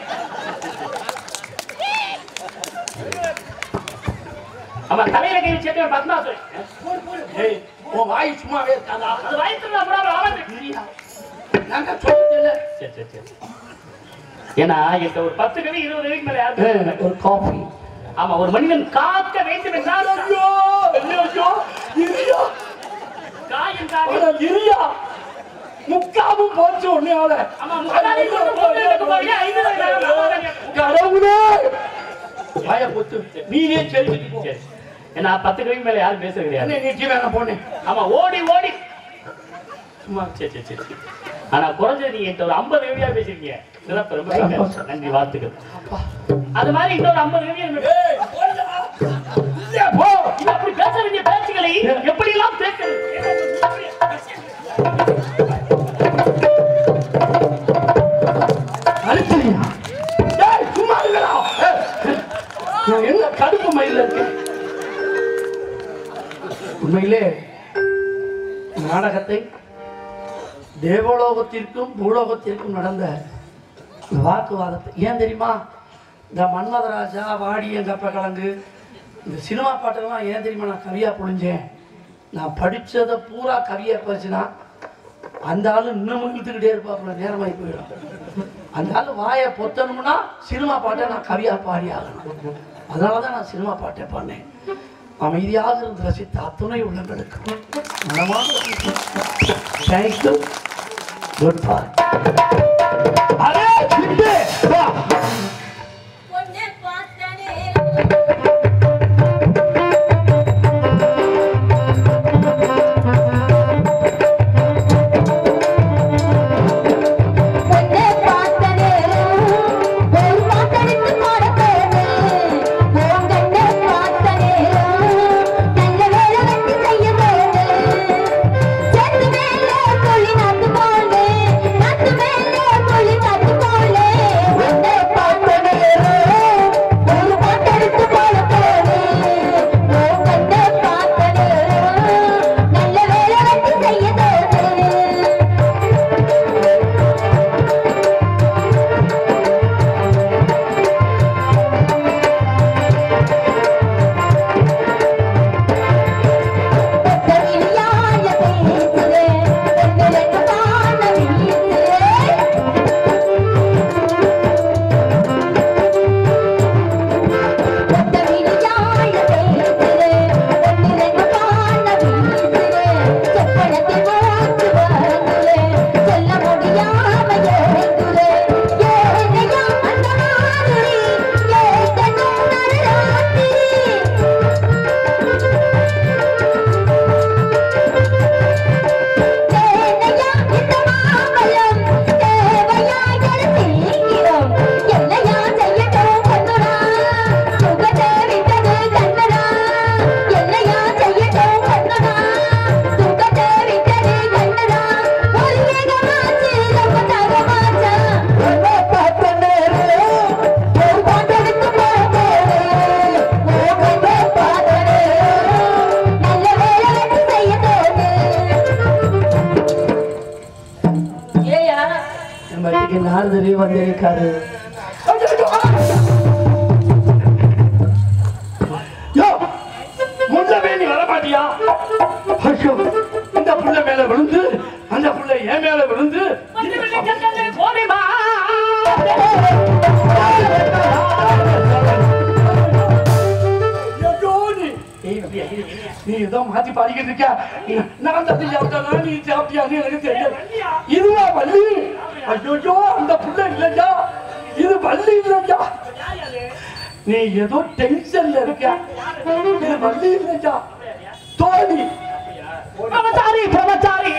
அவன் தலையில கை வச்சு பத்மாசுரன் ஏய் உன் வாய் சும்மாவே இருக்காதா அது வயிற்றுல முடாமல் அவன் இரியா நாங்க சொல்றதில்ல சரி சரி சரி ஏன்னா என்கிட்ட ஒரு பத்து கவி இருபது கவிக்கு மேல யாருக்கு ஏய், ஒரு காஃபி ஆமா ஒரு மனிதன் காக்க வேண்டும் என்றால் ஐயோ ஐயோ ஐயோ இரியா காயின் காவி அட, இரியா முக்காவும் போச்சு உன்னையோட ஆமா முன்னாடி கொண்டு போட்டு எடுக்க போறீங்க ஐந்து கடவுளே வாய பொத்து நீனே ஜெயிச்சிட்டு போ சரி ஏன்னா பத்து கவிக்கு மேல யாரும் பேச கிடையாது என்ன நீட்டி வேணாம் போனேன் ஆமா ஓடி ஓடி சும்மா சரி சரி சரி சரி. ஆனா குறைஞ்சது நீங்க என்கிட்ட ஒரு ஐம்பது கவியா பேசிருக்கீங்க சிறப்பு ரொம்ப சந்தோஷம். நன்றி வாழ்த்துக்கள் அது மாதிரி இன்னொரு ஐம்பது கவி எனக்கு ஏய் போடா. இல்ல, போ இது அப்படி பேச வேண்டிய பேச்சுக்களை எப்படி எல்லாம் பேசுறது அழுத்தலையா ஏய் சும்மா இருங்கடா ஏய், நான் என்ன கடுப்பு மயில இருக்கேன் உண்மையிலே நாடகத்தை தேவலோகத்திற்கும் பூலோகத்திற்கும் நடந்த இந்த வாக்குவாதத்தை ஏன் தெரியுமா இந்த மன்மதராஜா வாடிய கப்ப கலங்கு இந்த சினிமா பாட்டெல்லாம் ஏன் தெரியுமா நான் கவியா புழிஞ்சேன் நான் படிச்சதை பூரா கவியா போச்சுன்னா அந்த ஆளு இன்னும் இழுத்துக்கிட்டே இருப்பாப்புல நேரமாகி போயிடும் அந்த ஆளு வாயை பொத்தணும்னா சினிமா பாட்டை நான் கவியா பாடி ஆகணும் அதனால தான் நான் சினிமா பாட்டை பாடினேன் அமைதியாக இருந்து ரசித்த அத்துணை உள்ளங்களுக்கு மனமாக தேங்க்யூ குட் பாய் அரே சிட்டு வா பொண்ணு பார்த்தனே பொண்ணு பார்த்தனே ஒரு பாட்டெடுத்து பாடத்தேனே உங்கண்ணே பார்த்தனே நல்ல வேலை வெட்டி செய்ய வேணே செத்து மேலே கொள்ளி நாத்து போலே நாத்து மேலே கொள்ளி நாத்து போலே பொண்ணு இன்னைக்கு நாரதரே வந்திருக்காரு யோ, முன்னமே நீ வர மாட்டியா ஐயோ, இந்த புள்ள மேல விழுந்து அந்த புள்ள என் மேல விழுந்து போனிமா ஐயோ, நீ ஏய், இப்படி, நீ ஏதோ மாத்தி பாடிக்கிட்டு இருக்க நான் தட்டி சாப்பிட்டா நீ சாப்பிட்டியான்னு எனக்கு தெரியல இதுவா வள்ளி ஐயோ அந்த புள்ள இல்லையா இது வள்ளி இல்லையா நீ ஏதோ டென்ஷன்ல இருக்க இது வள்ளி இல்லையா தோழி பிரமச்சாரி பிரமச்சாரி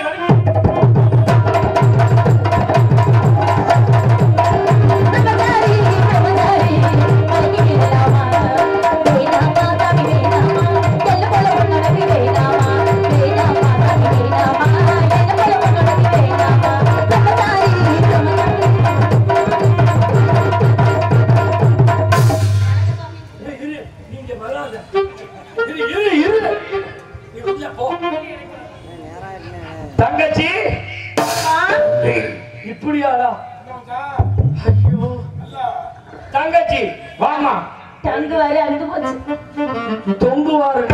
பிரம்மச்சாரி பிரம்மச்சாரி அழகி வேணாமா வேணாமா தாமி வேணாமா எல்ல போல உன்னடவி வேணாமா வேணாமா தாமி வேணாமா எல்ல போல உன்னடவி வேணாமா பிரம்மச்சாரி பிரம்மச்சாரி ஏய், இரு நீங்க வராத இரு இரு இரு நீ உள்ள போ தங்கச்சி இப்படியாடா ஐயோ தங்கச்சி வாமா தங்கு வர அழுது போச்சு தொங்குவாரு